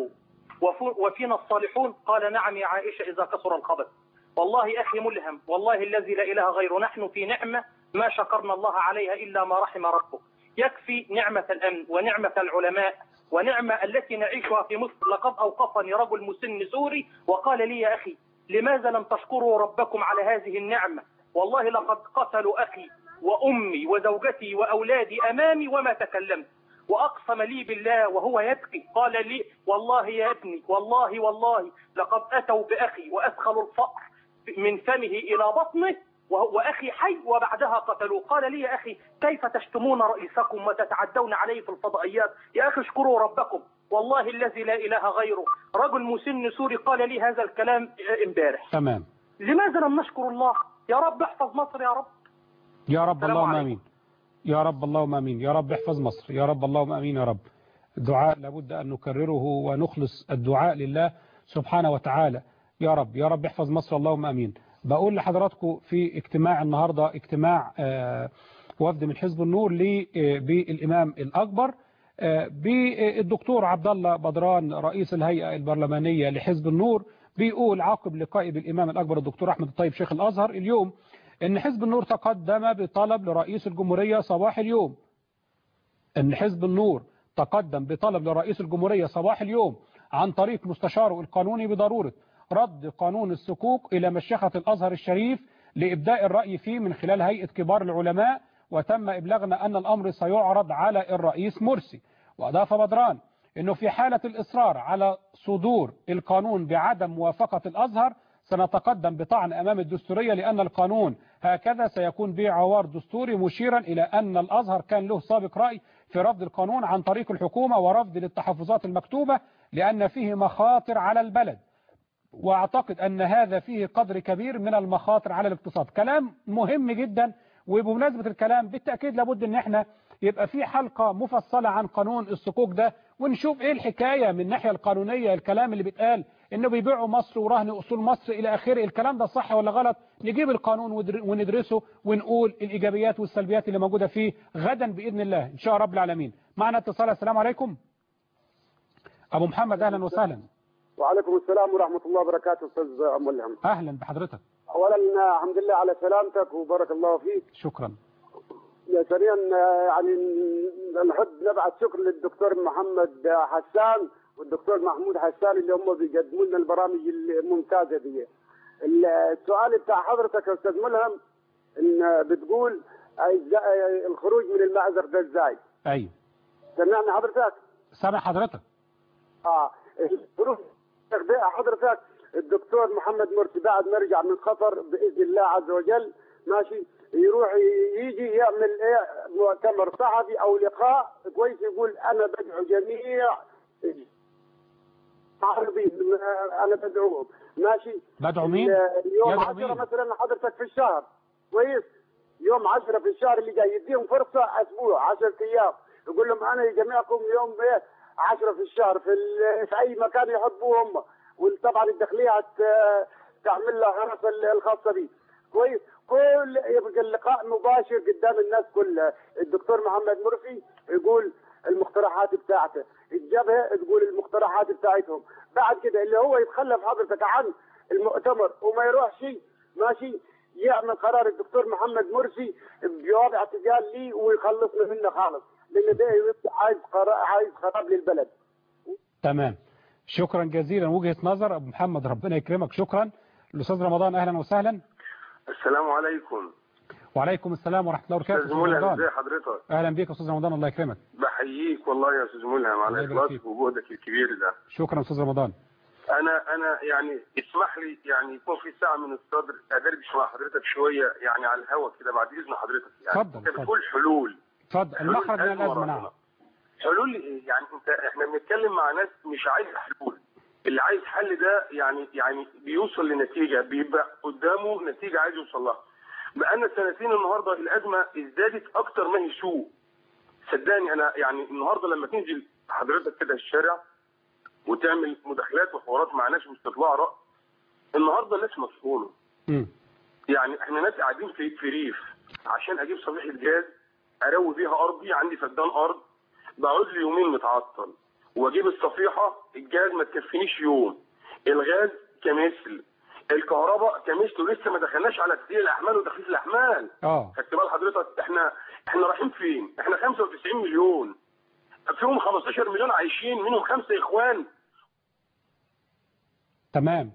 وفينا الصالحون قال نعم يا عائشة إذا كثر الخبث والله أخي ملهم والله الذي لا إله غيره نحن في نعمة ما شكرنا الله عليها إلا ما رحم ربك يكفي نعمة الأمن ونعمة العلماء ونعمة التي نعيشها في مصر لقد أوقفني رجل مسن سوري وقال لي يا أخي لماذا لم تشكروا ربكم على هذه النعمة والله لقد قتلوا أخي وأمي وزوجتي وأولادي أمامي وما تكلمت وأقسم لي بالله وهو يبكي قال لي والله يا ابني والله والله لقد أتوا بأخي وأدخلوا الفأر من فمه إلى بطنه وأخي حي وبعدها قتلوه قال لي يا أخي كيف تشتمون رئيسكم وتتعدون عليه في الفضائيات يا أخي اشكروا ربكم والله الذي لا إله غيره رجل مسن سوري قال لي هذا الكلام امبارح تمام لماذا لم نشكر الله يا رب احفظ مصر يا رب يا رب السلام اللهم عليكم. امين يا رب اللهم امين يا رب احفظ مصر يا رب اللهم امين يا رب الدعاء لابد ان نكرره ونخلص الدعاء لله سبحانه وتعالى يا رب يا رب احفظ مصر اللهم امين بقول لحضراتكم في اجتماع النهارده اجتماع آه، وفد من حزب النور ل- آه، بالامام الاكبر آه، بالدكتور عبد الله بدران رئيس الهيئه البرلمانيه لحزب النور بيقول عقب لقائي بالامام الاكبر الدكتور احمد الطيب شيخ الازهر اليوم ان حزب النور تقدم بطلب لرئيس الجمهوريه صباح اليوم ان حزب النور تقدم بطلب لرئيس الجمهوريه صباح اليوم عن طريق مستشاره القانوني بضروره رد قانون السكوك الى مشيخه الازهر الشريف لابداء الراي فيه من خلال هيئه كبار العلماء وتم إبلاغنا أن الأمر سيعرض على الرئيس مرسي وأضاف بدران أنه في حالة الإصرار على صدور القانون بعدم موافقة الأزهر سنتقدم بطعن أمام الدستورية لأن القانون هكذا سيكون به عوار دستوري مشيرا إلى أن الأزهر كان له سابق رأي في رفض القانون عن طريق الحكومة ورفض للتحفظات المكتوبة لأن فيه مخاطر على البلد واعتقد ان هذا فيه قدر كبير من المخاطر على الاقتصاد كلام مهم جدا وبمناسبة الكلام بالتأكيد لابد ان احنا يبقى في حلقة مفصلة عن قانون الصكوك ده ونشوف ايه الحكاية من الناحية القانونية الكلام اللي بيتقال انه بيبيعوا مصر ورهن اصول مصر الى اخره الكلام ده صح ولا غلط نجيب القانون وندرسه ونقول الايجابيات والسلبيات اللي موجودة فيه غدا باذن الله ان شاء رب العالمين معنا اتصال السلام عليكم ابو محمد اهلا وسهلا وعليكم السلام ورحمة الله وبركاته أستاذ ملهم أهلا بحضرتك أولا الحمد لله على سلامتك وبارك الله فيك شكرا ثانيا يعني نحب نبعث شكر للدكتور محمد حسان والدكتور محمود حسان اللي هم بيقدموا لنا البرامج الممتازة دي السؤال بتاع حضرتك يا أستاذ ملهم إن بتقول الخروج من المعذر ده إزاي؟ أيوه سمعني حضرتك؟ سامع حضرتك اه الخروج حضرتك الدكتور محمد مرسي بعد ما يرجع من قطر باذن الله عز وجل ماشي يروح يجي يعمل ايه مؤتمر صحفي او لقاء كويس يقول انا بدعو جميع عربي انا بدعوهم ماشي بدعو مين؟ يوم 10 مثلا حضرتك في الشهر كويس يوم 10 في الشهر اللي جاي يديهم فرصه اسبوع 10 ايام يقول لهم انا جميعكم يوم ايه 10 في الشهر في, في اي مكان يحبوه هم وطبعا الداخليه تعمل لها حرس الخاصه به كويس كل يبقى اللقاء مباشر قدام الناس كلها الدكتور محمد مرسي يقول المقترحات بتاعته الجبهه تقول المقترحات بتاعتهم بعد كده اللي هو يتخلف حضرتك عن المؤتمر وما يروحش ماشي يعمل قرار الدكتور محمد مرسي بجواب اعتزال لي ويخلصنا منه خالص لان ده عايز قرار عايز خراب للبلد تمام شكرا جزيلا وجهة نظر ابو محمد ربنا يكرمك شكرا الاستاذ رمضان اهلا وسهلا السلام عليكم وعليكم السلام ورحمه الله وبركاته استاذ ملهم ازي حضرتك اهلا بيك يا استاذ رمضان الله يكرمك بحييك والله يا استاذ ملهم على اخلاصك وجهدك الكبير ده شكرا استاذ رمضان انا انا يعني اسمح لي يعني يكون في ساعه من الصدر ادردش مع حضرتك شويه يعني على الهوا كده بعد اذن حضرتك يعني اتفضل انت بتقول حلول اتفضل المخرج من الازمه نعم حلول ايه يعني انت احنا بنتكلم مع ناس مش عايز حلول اللي عايز حل ده يعني يعني بيوصل لنتيجه بيبقى قدامه نتيجه عايز يوصل لها بقالنا سنتين النهارده الازمه ازدادت اكتر ما هي سوء صدقني انا يعني النهارده لما تنزل حضرتك كده الشارع وتعمل مداخلات وحوارات مع ناس واستطلاع راي النهارده الناس مصفونه يعني احنا ناس قاعدين في في ريف عشان اجيب صفيحه جاز اروي بيها ارضي عندي فدان ارض بقعد لي يومين متعطل واجيب الصفيحه الجاز ما تكفينيش يوم الغاز كمثل الكهرباء كمثل ولسه ما دخلناش على تسجيل الاحمال وتخفيف الاحمال اه خدت بال حضرتك احنا احنا رايحين فين؟ احنا 95 مليون فيهم 15 مليون عايشين منهم خمسه اخوان تمام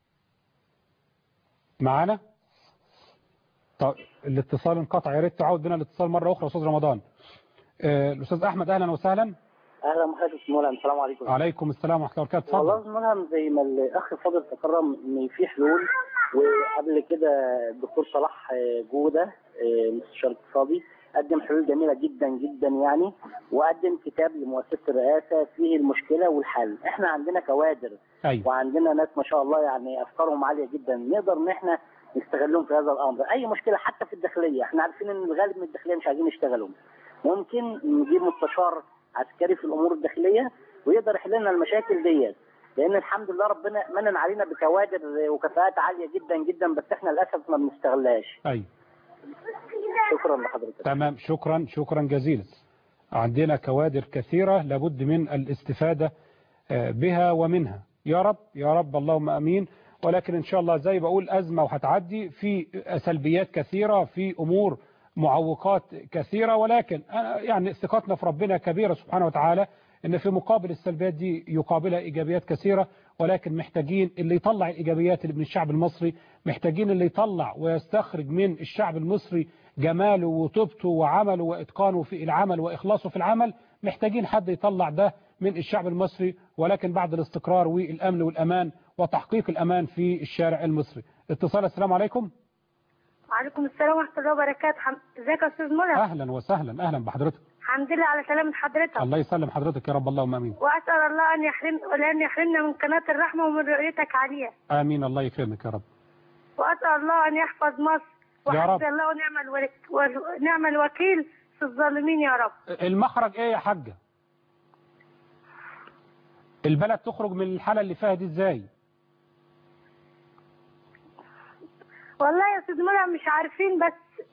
معانا طب الاتصال انقطع يا ريت تعود بنا الاتصال مره اخرى استاذ رمضان آه، الاستاذ احمد اهلا وسهلا اهلا بحضرتك ملهم السلام عليكم عليكم السلام ورحمه الله وبركاته والله اتفضل ملهم زي ما الاخ فاضل تكرم ان في حلول وقبل كده الدكتور صلاح جوده مستشار اقتصادي قدم حلول جميله جدا جدا يعني وقدم كتاب لمؤسسه الرئاسه فيه المشكله والحل احنا عندنا كوادر أيوة. وعندنا ناس ما شاء الله يعني افكارهم عاليه جدا نقدر ان احنا نستغلهم في هذا الامر اي مشكله حتى في الداخليه احنا عارفين ان الغالب من الداخليه مش عايزين يشتغلوا ممكن نجيب مستشار عسكري في الامور الداخليه ويقدر يحل لنا المشاكل ديت لان الحمد لله ربنا منن علينا بكوادر وكفاءات عاليه جدا جدا بس احنا للاسف ما بنستغلهاش ايوه شكرا لحضرتك تمام شكرا شكرا جزيلا عندنا كوادر كثيرة لابد من الاستفادة آه، بها ومنها يا رب يا رب اللهم أمين ولكن إن شاء الله زي بقول أزمة وهتعدي في سلبيات كثيرة في أمور معوقات كثيرة ولكن أنا يعني ثقتنا في ربنا كبيرة سبحانه وتعالى ان في مقابل السلبيات دي يقابلها ايجابيات كثيرة ولكن محتاجين اللي يطلع الايجابيات اللي من الشعب المصري محتاجين اللي يطلع ويستخرج من الشعب المصري جماله وطيبته وعمله وإتقانه في العمل وإخلاصه في العمل محتاجين حد يطلع ده من الشعب المصري ولكن بعد الاستقرار والأمن والأمان وتحقيق الأمان في الشارع المصري اتصال السلام عليكم وعليكم السلام ورحمة الله وبركاته حم- ازيك يا استاذ منى أهلا وسهلا أهلا بحضرتك الحمد لله على سلامة حضرتك الله يسلم حضرتك يا رب اللهم آمين واسأل الله ان يحرم لان يحرمنا من قناة الرحمة ومن رؤيتك عليها آمين الله يكرمك يا رب واسأل الله ان يحفظ مصر يا رب. وحسبي الله ونعم الوك- ونعم الوكيل في الظالمين يا رب المخرج ايه يا حاجة البلد تخرج من الحالة اللي فيها دي ازاي والله يا استاذ منى مش عارفين بس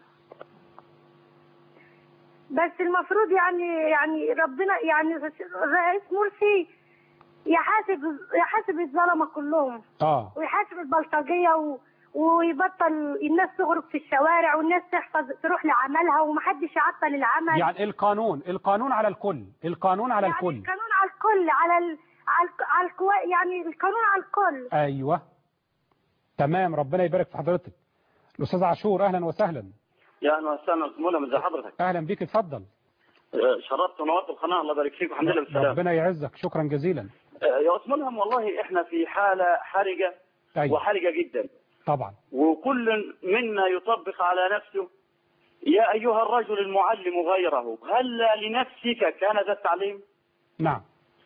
بس المفروض يعني يعني ربنا يعني الرئيس مرسي يحاسب يحاسب الظلمه كلهم اه ويحاسب البلطجيه و... ويبطل الناس تغرق في الشوارع والناس تحفظ تروح لعملها ومحدش يعطل العمل يعني القانون القانون على الكل القانون على الكل القانون على الكل على ال... على الك- على الكو... يعني القانون على الكل ايوه تمام ربنا يبارك في حضرتك الاستاذ عاشور اهلا وسهلا يا اهلا وسهلا استاذ منى ازي حضرتك اهلا بيك اتفضل آه، شرفت ونورت القناه الله يبارك فيك والحمد لله بالسلامه ربنا يعزك شكرا جزيلا آه، يا استاذ ملهم والله احنا في حاله حرجه أيوة. وحرجه جدا طبعا وكل منا يطبق على نفسه يا ايها الرجل المعلم غيره هل لنفسك كان ذا التعليم نعم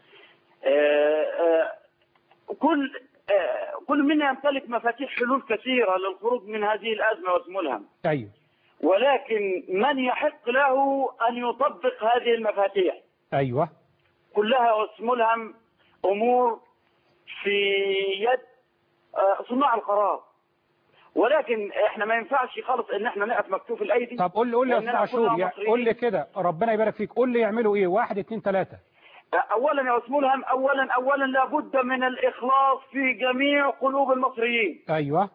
آه، آه، كل آه، كل منا يمتلك مفاتيح حلول كثيره للخروج من هذه الازمه يا استاذ ملهم ايوه ولكن من يحق له ان يطبق هذه المفاتيح ايوه كلها ملهم امور في يد آه، صناع القرار ولكن احنا ما ينفعش خالص ان احنا نقف مكتوف الايدي طب قول لي قول لي يا استاذ لأننا عاشور كلنا يا- مصريين. قول لي كده ربنا يبارك فيك قول لي يعملوا ايه واحد اتنين تلاتة اولا يا استاذ ملهم اولا اولا لابد من الاخلاص في جميع قلوب المصريين ايوه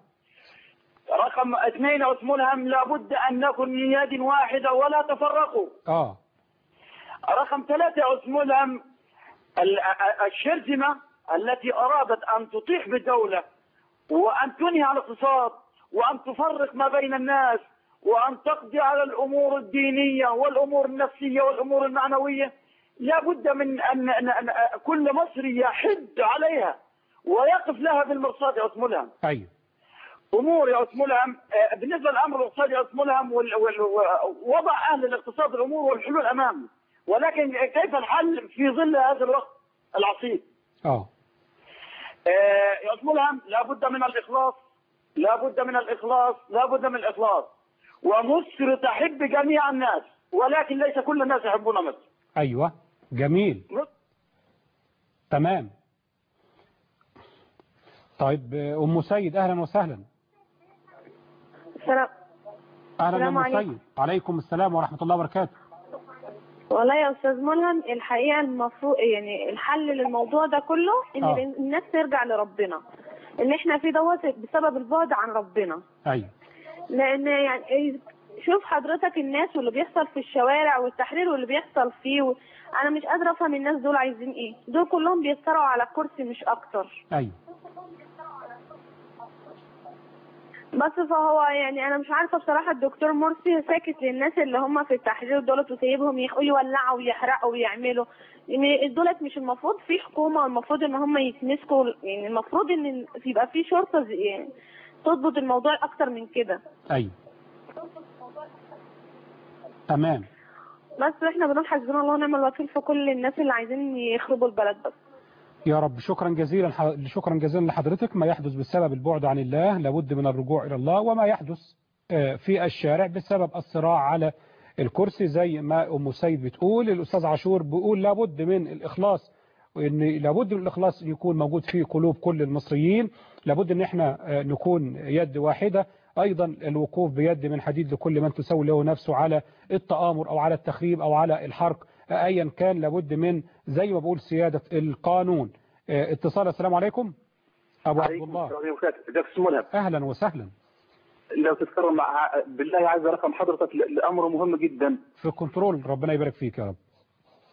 رقم اثنين يا استاذ ملهم لابد ان نكن من يد واحده ولا تفرقوا اه رقم ثلاثة يا أستاذ ملهم ال- ا- الشرذمة التي أرادت أن تطيح بالدولة وأن تنهي على الاقتصاد وأن تفرق ما بين الناس وأن تقضي على الأمور الدينية والأمور النفسية والأمور المعنوية لا بد من أن أن- أن كل مصري يحد عليها ويقف لها بالمرصاد يا أستاذ ملهم ايوه امور يا استاذ ملهم آه، بالنسبه للامر الاقتصادي يا استاذ ملهم وال- وال- ووضع اهل الاقتصاد الامور والحلول امامه ولكن كيف الحل في ظل هذا الوقت العصيب؟ اه آه، يا استاذ ملهم لابد من الاخلاص لابد من الاخلاص لابد من الاخلاص ومصر تحب جميع الناس ولكن ليس كل الناس يحبون مصر ايوه جميل تمام طيب آه، ام سيد اهلا وسهلا السلام اهلا يا السلام ام عليكم. سيد عليكم السلام ورحمة الله وبركاته والله يا استاذ ملهم الحقيقه المفروض يعني الحل للموضوع ده كله ان آه. الناس ترجع لربنا اللي احنا فيه دوت بسبب البعد عن ربنا ايوه لان يعني شوف حضرتك الناس واللي بيحصل في الشوارع والتحرير واللي بيحصل فيه و... انا مش قادره افهم الناس دول عايزين ايه دول كلهم بيتصارعوا على كرسي مش اكتر ايوه بس فهو يعني انا مش عارفه بصراحه الدكتور مرسي ساكت للناس اللي هم في التحرير دولت وسايبهم يخ- يولعوا ويحرقوا ويعملوا يعني دولت مش المفروض في حكومه المفروض ان هم يتمسكوا يعني المفروض ان يبقى في شرطه زي- يعني تضبط الموضوع اكتر من كده ايوه تمام بس احنا بنقول حسبنا الله ونعم الوكيل في كل الناس اللي عايزين يخربوا البلد بس يا رب شكرا جزيلا ح- شكرا جزيلا لحضرتك ما يحدث بسبب البعد عن الله لابد من الرجوع إلى الله وما يحدث آه، في الشارع بسبب الصراع على الكرسي زي ما أم سيد بتقول الأستاذ عاشور بيقول لابد من الإخلاص وإن لابد من الإخلاص يكون موجود في قلوب كل المصريين لابد إن إحنا آه، نكون يد واحدة أيضا الوقوف بيد من حديد لكل من تسوي له نفسه على التآمر أو على التخريب أو على الحرق أيا كان لابد من زي ما بقول سيادة القانون آه، اتصال السلام عليكم أبو عبد الله ازيك استاذ ملهم أهلا وسهلا لو تتكرم مع بالله عايز رقم حضرتك ل- لامر مهم جدا في كنترول ربنا يبارك فيك يا رب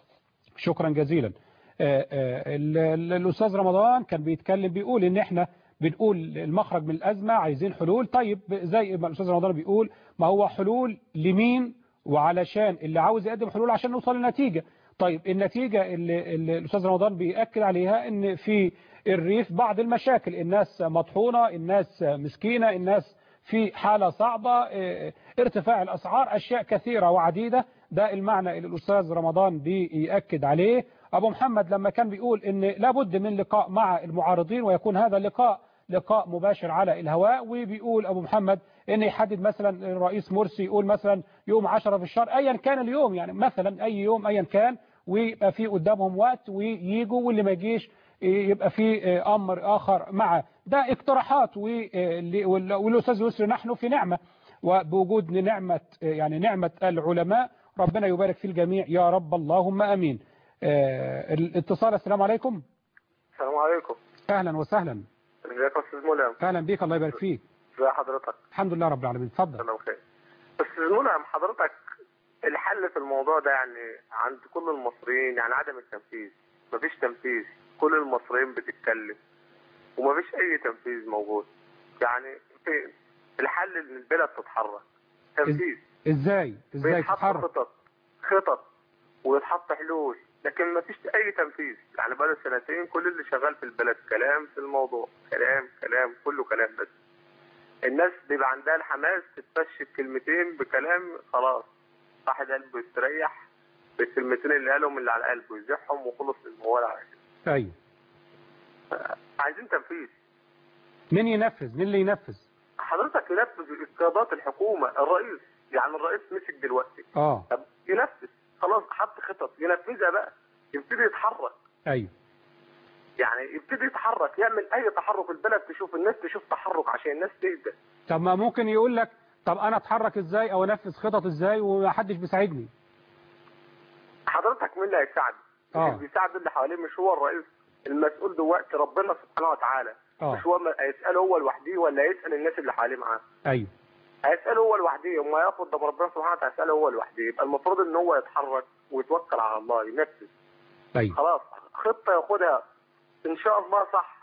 شكرا جزيلا آه، آه، ال- ال- الأستاذ رمضان كان بيتكلم بيقول إن إحنا بنقول المخرج من الأزمة عايزين حلول طيب زي ما الأستاذ رمضان بيقول ما هو حلول لمين وعلشان اللي عاوز يقدم حلول عشان نوصل لنتيجة طيب النتيجة اللي, اللي الأستاذ رمضان بيأكد عليها ان في الريف بعض المشاكل الناس مطحونة الناس مسكينة الناس في حالة صعبة اه، ارتفاع الأسعار أشياء كثيرة وعديدة ده المعنى اللي الأستاذ رمضان بيأكد عليه أبو محمد لما كان بيقول ان لابد من لقاء مع المعارضين ويكون هذا اللقاء لقاء مباشر على الهواء وبيقول أبو محمد ان يحدد مثلا الرئيس مرسي يقول مثلا يوم 10 في الشهر ايا كان اليوم يعني مثلا اي يوم ايا كان ويبقى في قدامهم وقت وييجوا واللي ما يجيش يبقى في امر اخر معه ده اقتراحات والاستاذ يسري نحن في نعمه وبوجود نعمه يعني نعمه العلماء ربنا يبارك في الجميع يا رب اللهم امين الاتصال السلام عليكم السلام عليكم اهلا وسهلا ازيك يا استاذ ملهم اهلا بيك الله يبارك فيك ازي حضرتك الحمد لله رب العالمين اتفضل انا بخير استاذ ملهم حضرتك الحل في الموضوع ده يعني عند كل المصريين يعني عدم التنفيذ مفيش تنفيذ كل المصريين بتتكلم ومفيش اي تنفيذ موجود يعني فين الحل ان البلد تتحرك تنفيذ ازاي ازاي بيتحط تتحرك خطط خطط ويتحط حلول لكن ما فيش اي تنفيذ يعني بقى سنتين كل اللي شغال في البلد كلام في الموضوع كلام كلام كله كلام بس الناس بيبقى عندها الحماس تتفشي بكلمتين بكلام خلاص واحد قلبه يستريح بالكلمتين اللي قالهم اللي على قلبه يزحهم وخلص الموال على كده ايوه عايزين تنفيذ مين ينفذ مين اللي ينفذ حضرتك ينفذ اقتراضات الحكومه الرئيس يعني الرئيس مسك دلوقتي اه طب ينفذ خلاص حط خطط ينفذها بقى يبتدي يتحرك ايوه يعني يبتدي يتحرك يعمل اي تحرك البلد تشوف الناس تشوف تحرك عشان الناس تهدى طب ما ممكن يقول لك طب انا اتحرك ازاي او انفذ خطط ازاي ومحدش بيساعدني حضرتك مين اللي هيساعد اه اللي بيساعد اللي حواليه مش هو الرئيس المسؤول دلوقتي ربنا سبحانه وتعالى اه مش هو ما- هيساله هو لوحده ولا هيسال الناس اللي حواليه معاه ايوه هيساله هو لوحده وما ياخد ده ربنا سبحانه وتعالى هيساله هو لوحده يبقى المفروض ان هو يتحرك ويتوكل على الله ينفذ ايوه خلاص خطه ياخدها ان شاء الله صح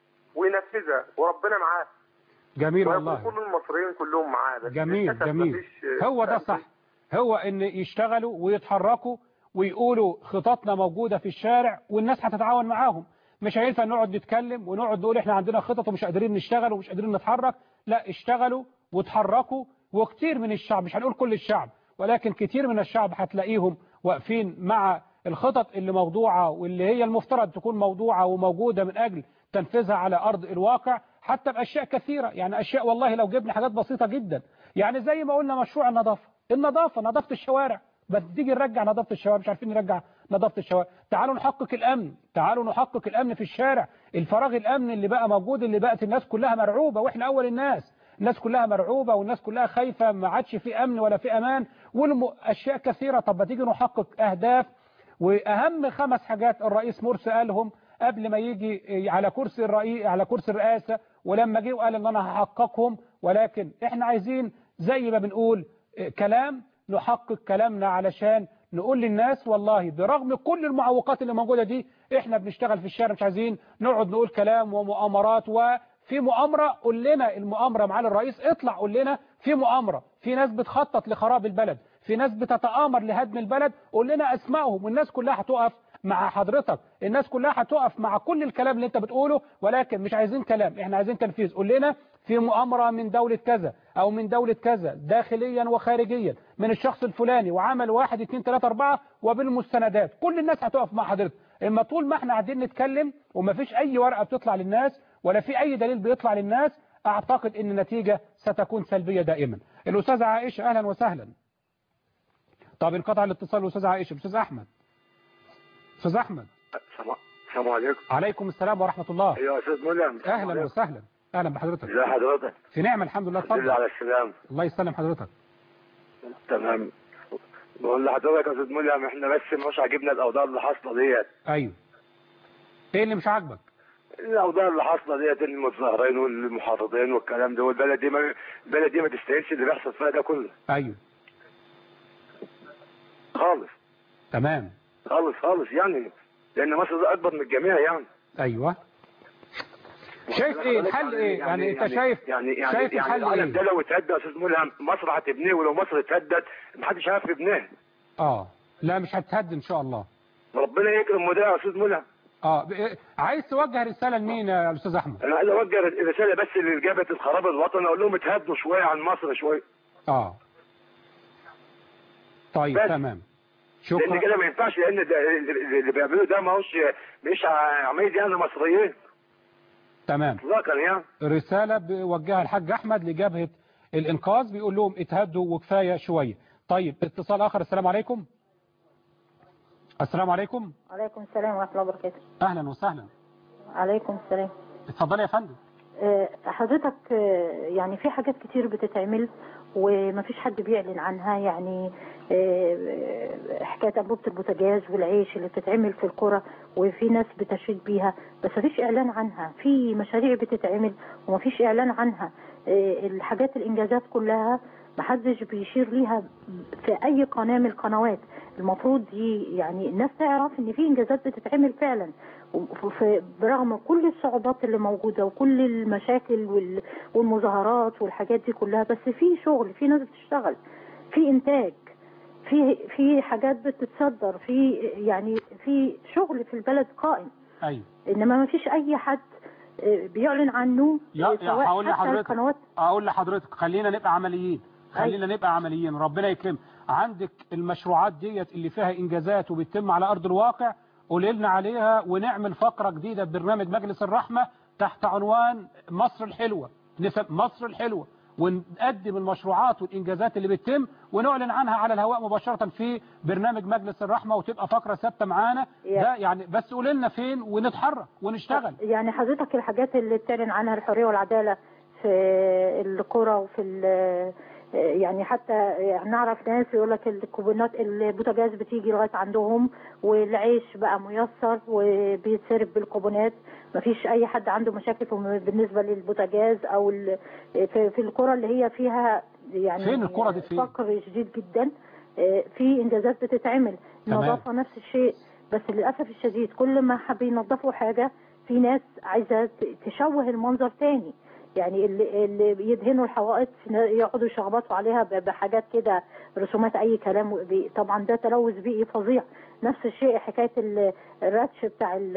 وينفذها وربنا معاه جميل ويكون والله كل المصريين كلهم معاه بس جميل للأسف جميل مفيش- هو ده صح هو ان يشتغلوا ويتحركوا ويقولوا خططنا موجودة في الشارع والناس هتتعاون معاهم مش هينفع نقعد نتكلم ونقعد نقول احنا عندنا خطط ومش قادرين نشتغل ومش قادرين نتحرك لا اشتغلوا وتحركوا وكتير من الشعب مش هنقول كل الشعب ولكن كتير من الشعب هتلاقيهم واقفين مع الخطط اللي موضوعة واللي هي المفترض تكون موضوعة وموجودة من أجل تنفيذها على أرض الواقع حتى بأشياء كثيرة يعني أشياء والله لو جبنا حاجات بسيطة جدا يعني زي ما قلنا مشروع النظافة النظافة نظافة الشوارع بس تيجي نرجع نظافة الشوارع مش عارفين نرجع نظافة الشوارع تعالوا نحقق الأمن تعالوا نحقق الأمن في الشارع الفراغ الأمن اللي بقى موجود اللي بقت الناس كلها مرعوبة وإحنا أول الناس الناس كلها مرعوبة والناس كلها خايفة ما عادش في أمن ولا في أمان وأشياء كثيرة طب ما تيجي نحقق أهداف وأهم خمس حاجات الرئيس مرسي قالهم قبل ما يجي على كرسي الرئيس على كرسي الرئاسة ولما جه وقال ان انا هحققهم ولكن احنا عايزين زي ما بنقول كلام نحقق كلامنا علشان نقول للناس والله برغم كل المعوقات اللي موجودة دي احنا بنشتغل في الشارع مش عايزين نقعد نقول كلام ومؤامرات وفي مؤامرة قول لنا المؤامرة معالي الرئيس اطلع قول لنا في مؤامرة في ناس بتخطط لخراب البلد في ناس بتتآمر لهدم البلد قول لنا اسمائهم والناس كلها هتقف مع حضرتك الناس كلها هتقف مع كل الكلام اللي انت بتقوله ولكن مش عايزين كلام احنا عايزين تنفيذ قول لنا في مؤامرة من دولة كذا او من دولة كذا داخليا وخارجيا من الشخص الفلاني وعمل واحد اتنين تلاتة اربعة وبالمستندات كل الناس هتقف مع حضرتك اما طول ما احنا قاعدين نتكلم وما فيش اي ورقة بتطلع للناس ولا في اي دليل بيطلع للناس اعتقد ان النتيجة ستكون سلبية دائما الاستاذة عائشة اهلا وسهلا طب انقطع الاتصال الاستاذ عائشة الاستاذ احمد استاذ احمد السلام عليكم عليكم السلام ورحمة الله يا استاذ ملهم اهلا وسهلا اهلا بحضرتك ازي حضرتك في نعمة الحمد لله الحمد اتفضل لله على السلام الله يسلم حضرتك تمام بقول لحضرتك يا استاذ ملهم احنا بس مش عاجبنا الاوضاع اللي حاصله ديت ايوه ايه اللي مش عاجبك الاوضاع اللي حاصله ديت المتظاهرين والمحافظين والكلام ده والبلد دي ما البلد دي ما تستاهلش اللي بيحصل فيها ده كله ايوه خالص تمام خالص خالص يعني لان مصر ده اكبر من الجميع يعني ايوه شايف ايه الحل ايه يعني انت شايف يعني يعني شايف يعني الحل العالم ده ايه لو اتهدى يا استاذ ملهم مصر هتبنيه ولو مصر اتهدت محدش عارف يبنيها اه لا مش هتهد ان شاء الله ربنا يكرم وده يا استاذ ملهم اه ب- عايز توجه رسالة لمين يا استاذ احمد انا عايز اوجه رساله بس لجبهه الخراب الوطني اقول لهم اتهدوا شويه عن مصر شويه اه طيب بس. تمام لان شكرا كده ما ينفعش لان ده اللي بيعملوه ده ما هوش مش عمليه يعني مصريين تمام اطلاقا يعني رسالة بوجهها الحاج احمد لجبهة الانقاذ بيقول لهم اتهدوا وكفاية شوية طيب اتصال اخر السلام عليكم السلام عليكم عليكم السلام ورحمة الله وبركاته اهلا وسهلا عليكم السلام اتفضلي يا فندم آه، حضرتك آه، يعني في حاجات كتير بتتعمل ومفيش حد بيعلن عنها يعني آه، حكاية أنبوبة البوتاجاز والعيش اللي بتتعمل في القرى وفي ناس بتشيد بيها بس مفيش إعلان عنها في مشاريع بتتعمل ومفيش إعلان عنها آه، الحاجات الإنجازات كلها محدش بيشير ليها في أي قناة من القنوات المفروض دي يعني الناس تعرف إن في إنجازات بتتعمل فعلا وف- في- برغم كل الصعوبات اللي موجودة وكل المشاكل وال- والمظاهرات والحاجات دي كلها بس في شغل في ناس بتشتغل في إنتاج في في حاجات بتتصدر في يعني في شغل في البلد قائم ايوه انما ما فيش اي حد آه، بيعلن عنه يا يا سواء هقول حتى لحضرتك القنوات اقول لحضرتك خلينا نبقى عمليين خلينا نبقى عمليين ربنا يكرم عندك المشروعات ديت اللي فيها انجازات وبتتم على ارض الواقع قولي لنا عليها ونعمل فقره جديده ببرنامج مجلس الرحمه تحت عنوان مصر الحلوه نسب مصر الحلوه ونقدم المشروعات والانجازات اللي بتتم ونعلن عنها على الهواء مباشره في برنامج مجلس الرحمه وتبقى فقره ثابته معانا ده يعني بس قولي لنا فين ونتحرك ونشتغل يعني حضرتك الحاجات اللي بتعلن عنها الحرية والعدالة في القرى وفي ال- يعني حتى نعرف ناس يقول لك الكوبونات البوتاجاز بتيجي لغايه عندهم والعيش بقى ميسر وبيتسرب بالكوبونات مفيش اي حد عنده مشاكل في- بالنسبه للبوتاجاز او ال- في في القرى اللي هي فيها يعني فين القرى دي فين؟ فقر شديد جدا آه، في انجازات بتتعمل تمام. النظافه نفس الشيء بس للاسف الشديد كل ما حب ينظفوا حاجه في ناس عايزه ت- تشوه المنظر تاني يعني اللي, اللي بيدهنوا الحوائط يقعدوا يشخبطوا عليها ب- بحاجات كده رسومات اي كلام وبي- طبعا ده تلوث بيئي فظيع نفس الشيء حكايه ال- الراتش بتاع ال-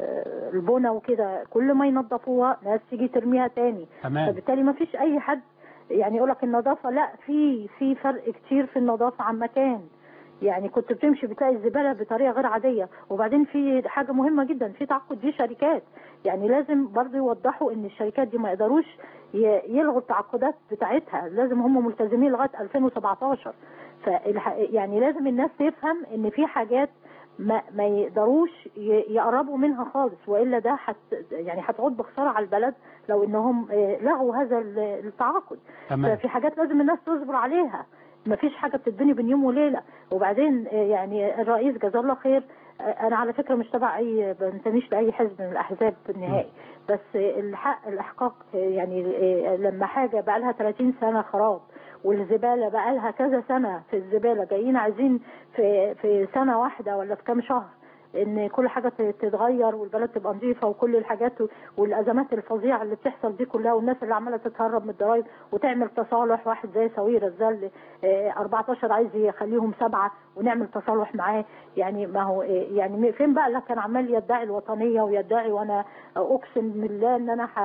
البنا وكده كل ما ينظفوها ناس تيجي ترميها تاني تمام. فبالتالي ما فيش اي حد يعني يقول لك النظافه لا في في فرق كتير في النظافه عن مكان يعني كنت بتمشي بتلاقي الزباله بطريقه غير عاديه وبعدين في حاجه مهمه جدا في تعاقد دي شركات يعني لازم برضه يوضحوا ان الشركات دي ما يقدروش ي- يلغوا التعاقدات بتاعتها لازم هم ملتزمين لغايه 2017 فالح... يعني لازم الناس تفهم ان في حاجات ما ما يقدروش ي- يقربوا منها خالص والا ده حت يعني هتعود بخساره على البلد لو انهم آه، لغوا هذا ال- التعاقد تمام. ففي حاجات لازم الناس تصبر عليها ما فيش حاجه بتتبني بين يوم وليله وبعدين آه، يعني الرئيس جزاه الله خير آه، انا على فكره مش تبع اي بنتميش لاي حزب من الاحزاب النهائي بس آه، الحق الاحقاق آه، يعني آه، لما حاجه بقى لها 30 سنه خراب والزباله بقى لها كذا سنه في الزباله جايين عايزين في في سنه واحده ولا في كام شهر ان كل حاجه تتغير والبلد تبقى نظيفه وكل الحاجات والازمات الفظيعه اللي بتحصل دي كلها والناس اللي عماله تتهرب من الضرايب وتعمل تصالح واحد زي سويرة ده اللي آه، 14 عايز يخليهم سبعه ونعمل تصالح معاه يعني ما هو آه، يعني فين بقى اللي كان عمال يدعي الوطنيه ويدعي وانا اقسم بالله ان انا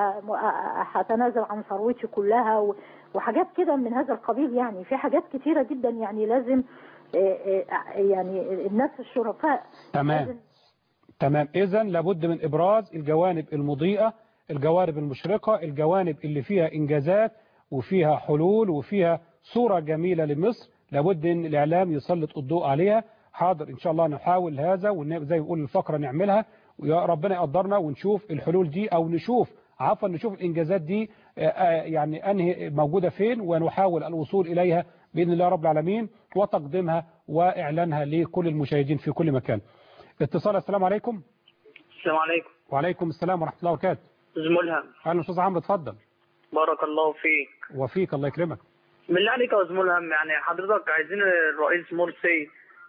ح- هتنازل عن ثروتي كلها و- وحاجات كده من هذا القبيل يعني في حاجات كتيره جدا يعني لازم آه، آه، يعني الناس الشرفاء تمام تمام اذا لابد من ابراز الجوانب المضيئه الجوانب المشرقه الجوانب اللي فيها انجازات وفيها حلول وفيها صوره جميله لمصر لابد ان الاعلام يسلط الضوء عليها حاضر ان شاء الله نحاول هذا وزي ما بيقول الفقره نعملها ويا ربنا يقدرنا ونشوف الحلول دي او نشوف عفوا نشوف الانجازات دي آه، آه، يعني انهي موجوده فين ونحاول الوصول اليها باذن الله رب العالمين وتقديمها واعلانها لكل المشاهدين في كل مكان. اتصال السلام عليكم السلام عليكم وعليكم السلام ورحمه الله وبركاته. استاذ ملهم اهلا استاذ عمرو اتفضل بارك الله فيك وفيك الله يكرمك. بالله عليك يا استاذ ملهم يعني حضرتك عايزين الرئيس مرسي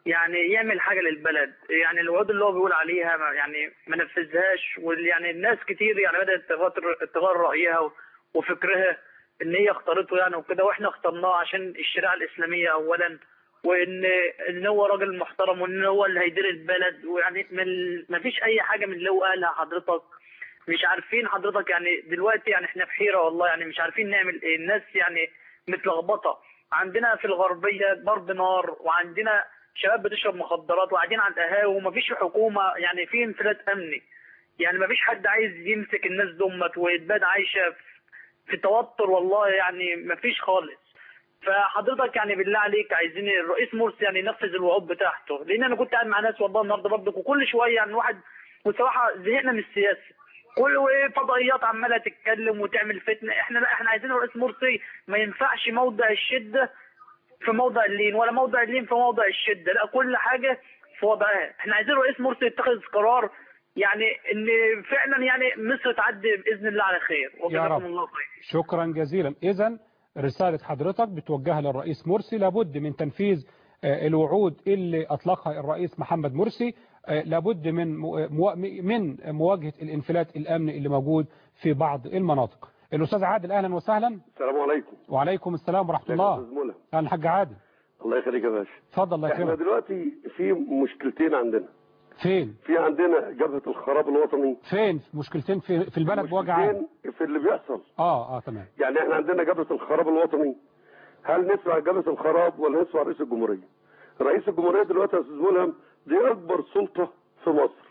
يعني يعمل حاجه للبلد يعني الوعود اللي هو بيقول عليها ما يعني ما نفذهاش ويعني النااس كتير يعني بدات تغير تغير رايها و- وفكرها ان هي اختارته يعني وكده واحنا اخترناه عشان الشريعه الاسلاميه اولا وان ان هو راجل محترم وان هو اللي هيدير البلد ويعني من- ما فيش اي حاجه من اللي هو قالها حضرتك مش عارفين حضرتك يعني دلوقتي يعني احنا في حيره والله يعني مش عارفين نعمل ايه الناس يعني متلخبطه عندنا في الغربيه ضرب نار وعندنا شباب بتشرب مخدرات وقاعدين على القهاوي ومفيش حكومه يعني في انفلات امني يعني مفيش حد عايز يمسك الناس دمت وتباد عايشه في- في توتر والله يعني مفيش خالص فحضرتك يعني بالله عليك عايزين الرئيس مرسي يعني ينفذ الوعود بتاعته لان انا كنت قاعد مع ناس والله النهارده برضك وكل شويه يعني واحد بصراحه زهقنا من السياسه كل فضائيات عماله تتكلم وتعمل فتنه احنا لا احنا عايزين الرئيس مرسي ما ينفعش موضع الشده في موضع اللين ولا موضع اللين في موضع الشده لا كل حاجه في وضعها احنا عايزين الرئيس مرسي يتخذ قرار يعني ان فعلا يعني مصر تعدي باذن الله على خير يا وجزاكم رب الله خير شكرا جزيلا إذا رسالة حضرتك بتوجهها للرئيس مرسي لابد من تنفيذ آه، الوعود اللي أطلقها الرئيس محمد مرسي آه، لابد من مو- مو- من مواجهة الانفلات الأمني اللي موجود في بعض المناطق الأستاذ عادل أهلا وسهلا السلام عليكم وعليكم السلام ورحمة ازيك يا الله أستاذ منى؟ أهلا الحاج عادل الله يخليك يا باشا اتفضل الله احنا يكرمك دلوقتي في مشكلتين عندنا فين في عندنا جبهة الخراب الوطني فين مشكلتين في في البلد بوجه عام مشكلتين في اللي بيحصل اه اه تمام يعني احنا عندنا جبهة الخراب الوطني هل نسمع جبهة الخراب ولا نسمع رئيس الجمهورية رئيس الجمهورية دلوقتي يا استاذ ملهم دي اكبر سلطة في مصر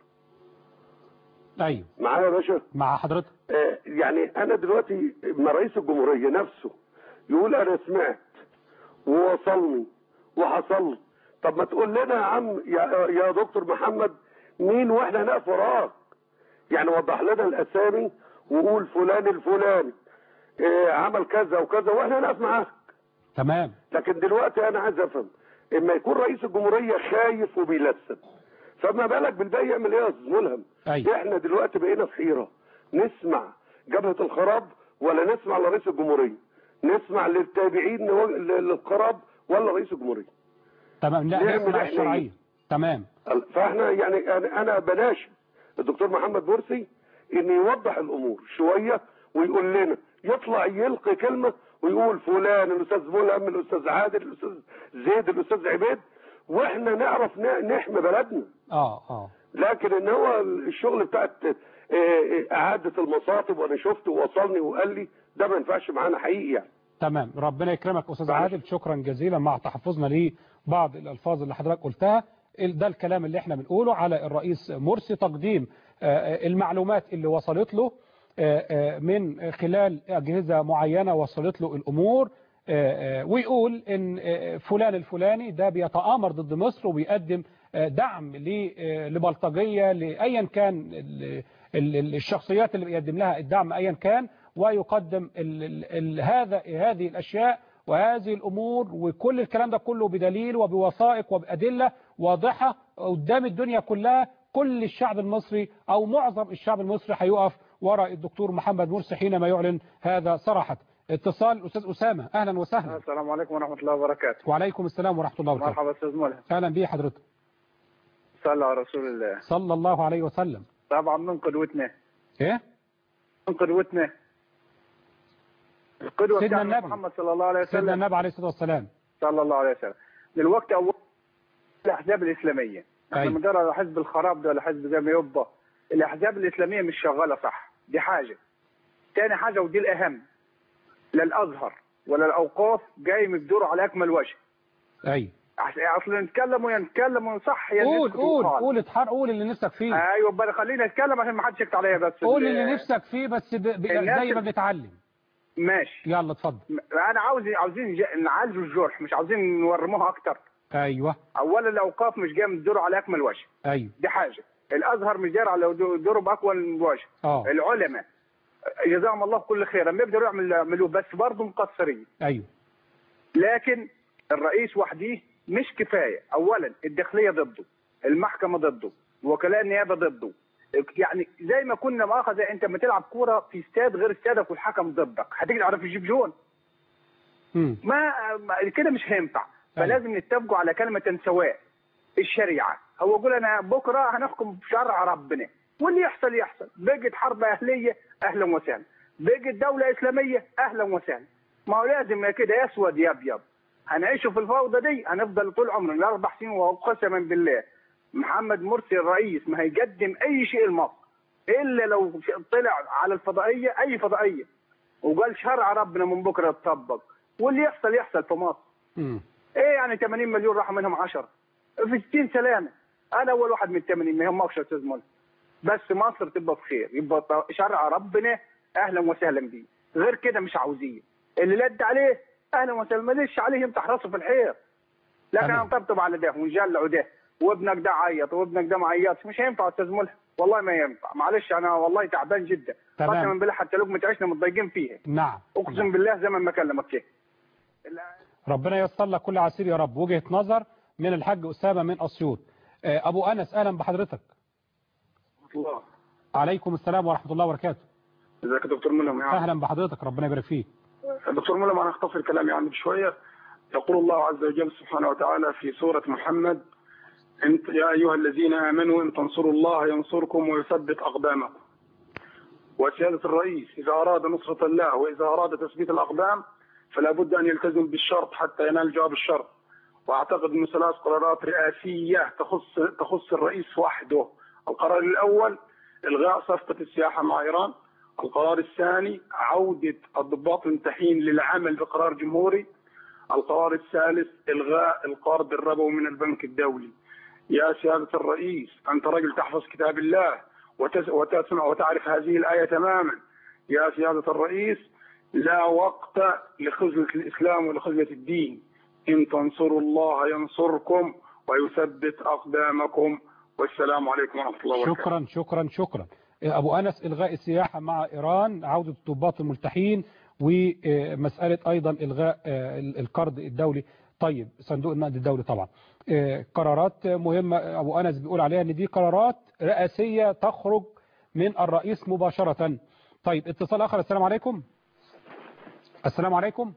ايوه معايا يا باشا مع حضرتك آه، يعني انا دلوقتي ما رئيس الجمهوريه نفسه يقول انا سمعت ووصلني وحصل لي طب ما تقول لنا يا عم يا, يا دكتور محمد مين واحنا هنقف وراك يعني وضح لنا الاسامي وقول فلان الفلاني آه، عمل كذا وكذا واحنا هنقف معاك تمام لكن دلوقتي انا عايز افهم اما يكون رئيس الجمهوريه خايف وبيلسن فما بالك بالباقي يعمل ايه يا استاذ ملهم أيوة. احنا دلوقتي بقينا في حيره نسمع جبهه الخراب ولا نسمع لرئيس الجمهوريه نسمع للتابعين لو- للخراب ولا رئيس الجمهوريه تمام لا نعمل نسمع إحنا الشرعية تمام فاحنا يعني انا أنا بناشد الدكتور محمد مرسي ان يوضح الامور شويه ويقول لنا يطلع يلقي كلمه ويقول فلان الاستاذ ملهم الاستاذ عادل الاستاذ زيد الاستاذ عبيد واحنا نعرف ن- نحمي بلدنا اه اه لكن ان هو الشغل بتاعت آه، آه، اعاده المصاطب وانا شفت ووصلني وقال لي ده ما ينفعش معانا حقيقي يعني تمام ربنا يكرمك استاذ عادل شكرا جزيلا مع تحفظنا لبعض الالفاظ اللي حضرتك قلتها ال- ده الكلام اللي احنا بنقوله على الرئيس مرسي تقديم آه، آه، المعلومات اللي وصلت له آه، آه، من خلال اجهزه معينه وصلت له الامور آه، آه، ويقول ان آه، فلان الفلاني ده بيتآمر ضد مصر وبيقدم آه، دعم ل- آه، لبلطجيه لايا كان ال- ال- ال- الشخصيات اللي بيقدم لها الدعم ايا كان ويقدم ال ال ال هذا هذه الاشياء وهذه الامور وكل الكلام ده كله بدليل وبوثائق وبادله واضحه قدام الدنيا كلها كل الشعب المصري او معظم الشعب المصري هيقف وراء الدكتور محمد مرسي حينما يعلن هذا صراحه اتصال الاستاذ اسامه اهلا وسهلا السلام عليكم ورحمة الله وبركاته وعليكم السلام ورحمه الله وبركاته مرحبا أستاذ ملهم اهلا بيه حضرتك صلى على رسول الله صلى الله عليه وسلم طبعا من قدوتنا ايه من قدوتنا القدوة سيدنا بتاعنا النبي. محمد صلى الله عليه سيدنا وسلم النبي عليه الصلاه والسلام صلى الله عليه وسلم دلوقتي أول الأحزاب الإسلامية احنا أيوة. بندور على حزب الخراب ده ولا حزب زي ما يبقى الأحزاب الإسلامية مش شغالة صح دي حاجة تاني حاجة ودي الأهم لا الأزهر ولا الأوقاف جاي مقدور على أكمل وجه ايوه اصل نتكلموا يا نتكلموا صح يا قول نسكت قول ونقال. قول اتحر قول اللي نفسك فيه ايوه بقى خليني اتكلم عشان ما حدش يكت عليا بس قول ال- اللي نفسك فيه بس ب... ب... الناس زي ما ال- بنتعلم ماشي يلا اتفضل انا عاوز عاوزين ج- نعالجوا الجرح مش عاوزين نورموها اكتر ايوه اولا الاوقاف مش جايه من دوره على اكمل وجه ايوه دي حاجه الازهر مش جاي على دو- دوره باكمل وجه اه العلماء جزاهم الله كل خير لما يقدروا يعملوا يعملوه بس برضه مقصرين ايوه لكن الرئيس وحده مش كفايه اولا الداخليه ضده المحكمه ضده وكلاء النيابه ضده يعني زي ما كنا مؤاخذه انت لما تلعب كوره في استاد غير استادك والحكم ضدك هتيجي تعرف يجيب جون مم. ما ما- كده مش هينفع فلازم نتفقوا على كلمه سواء الشريعه هو يقول انا بكره هنحكم بشرع ربنا واللي يحصل يحصل بقت حرب اهليه اهلا وسهلا بقت دوله اسلاميه اهلا وسهلا ما هو لازم يا كده اسود يا ابيض هنعيشوا في الفوضى دي هنفضل طول عمرنا الاربع سنين وقسما بالله محمد مرسي الرئيس ما هيقدم اي شيء لمصر الا لو طلع على الفضائيه اي فضائيه وقال شرع ربنا من بكره يتطبق واللي يحصل يحصل في مصر مم. ايه يعني 80 مليون راحوا منهم 10 في 60 سلامه انا اول واحد من ال 80 ما يهمكش يا استاذ مولى بس مصر تبقى بخير يبقى ط- شرع ربنا اهلا وسهلا بيه غير كده مش عاوزين اللي لد عليه اهلا وسهلا ماليش عليه يمسح راسه في الحيط لكن تمام. هنطبطب على ده ونجلع ده وابنك ده عيط وابنك ده ما عيطش مش هينفع يا استاذ ملهم والله ما ينفع معلش انا والله تعبان جدا تمام. قسما بالله حتى لقمه عيشنا متضايقين فيها نعم اقسم بالله زي ما بكلمك كده ربنا ييسر لك كل عسير يا رب وجهة نظر من الحاج أسامة من أسيوط آه، أبو أنس أهلا بحضرتك الله عليكم السلام ورحمة الله وبركاته ازيك يا دكتور ملهم يا عم أهلا بحضرتك ربنا يبارك فيك دكتور ملهم انا اختصر كلامي عنه بشويه يقول الله عز وجل سبحانه وتعالى في سوره محمد انت يا ايها الذين امنوا ان تنصروا الله ينصركم ويثبت اقدامكم وسياده الرئيس اذا اراد نصره الله واذا اراد تثبيت الاقدام فلا بد ان يلتزم بالشرط حتى ينال جواب الشرط واعتقد انه ثلاث قرارات رئاسيه تخص تخص الرئيس وحده القرار الاول الغاء صفقه السياحه مع ايران القرار الثاني عودة الضباط المنتحين للعمل بقرار جمهوري القرار الثالث إلغاء القرض الربوي من البنك الدولي يا سيادة الرئيس أنت رجل تحفظ كتاب الله وتس- وتسمع وتعرف هذه الآية تماما يا سيادة الرئيس لا وقت لخزلة الإسلام ولخزلة الدين إن تنصروا الله ينصركم ويثبت أقدامكم والسلام عليكم ورحمة الله وبركاته شكرا شكرا شكرا آه، أبو أنس إلغاء السياحة مع إيران عودة الضباط الملتحين ومسألة أيضا إلغاء آه، القرض الدولي طيب صندوق النقد الدولي طبعا آه، قرارات مهمة أبو أنس بيقول عليها أن دي قرارات رئاسية تخرج من الرئيس مباشرة طيب اتصال آخر السلام عليكم السلام عليكم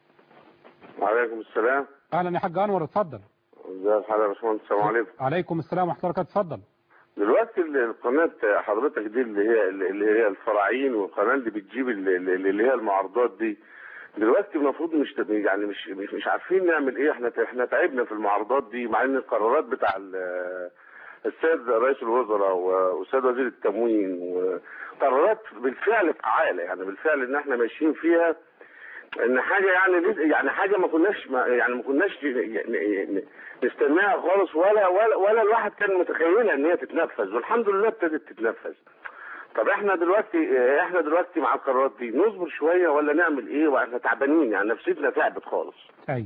وعليكم السلام أهلا يا حاج أنور اتفضل ازي الحال يا باشمهندس السلام عليكم عليكم السلام ورحمة الله وبركاته اتفضل دلوقتي ال- القناة حضرتك دي اللي هي اللي هي الفراعين والقناة اللي بتجيب ال- ال- اللي هي المعارضات دي دلوقتي المفروض مش يعني مش مش, مش عارفين نعمل ايه احنا احنا تعبنا في المعارضات دي مع ان القرارات بتاع ال- السيد رئيس الوزراء والسيد وزير التموين وقرارات بالفعل فعالة يعني بالفعل ان احنا ماشيين فيها ان حاجه يعني ليه- يعني حاجه ما كناش ما يعني ما كناش ن- ن- ن- نستناها خالص ولا ولا ولا الواحد كان متخيلها ان هي تتنفذ والحمد لله ابتدت تتنفذ طب احنا دلوقتي احنا دلوقتي مع القرارات دي نصبر شويه ولا نعمل ايه واحنا تعبانين يعني نفسيتنا تعبت خالص أيوة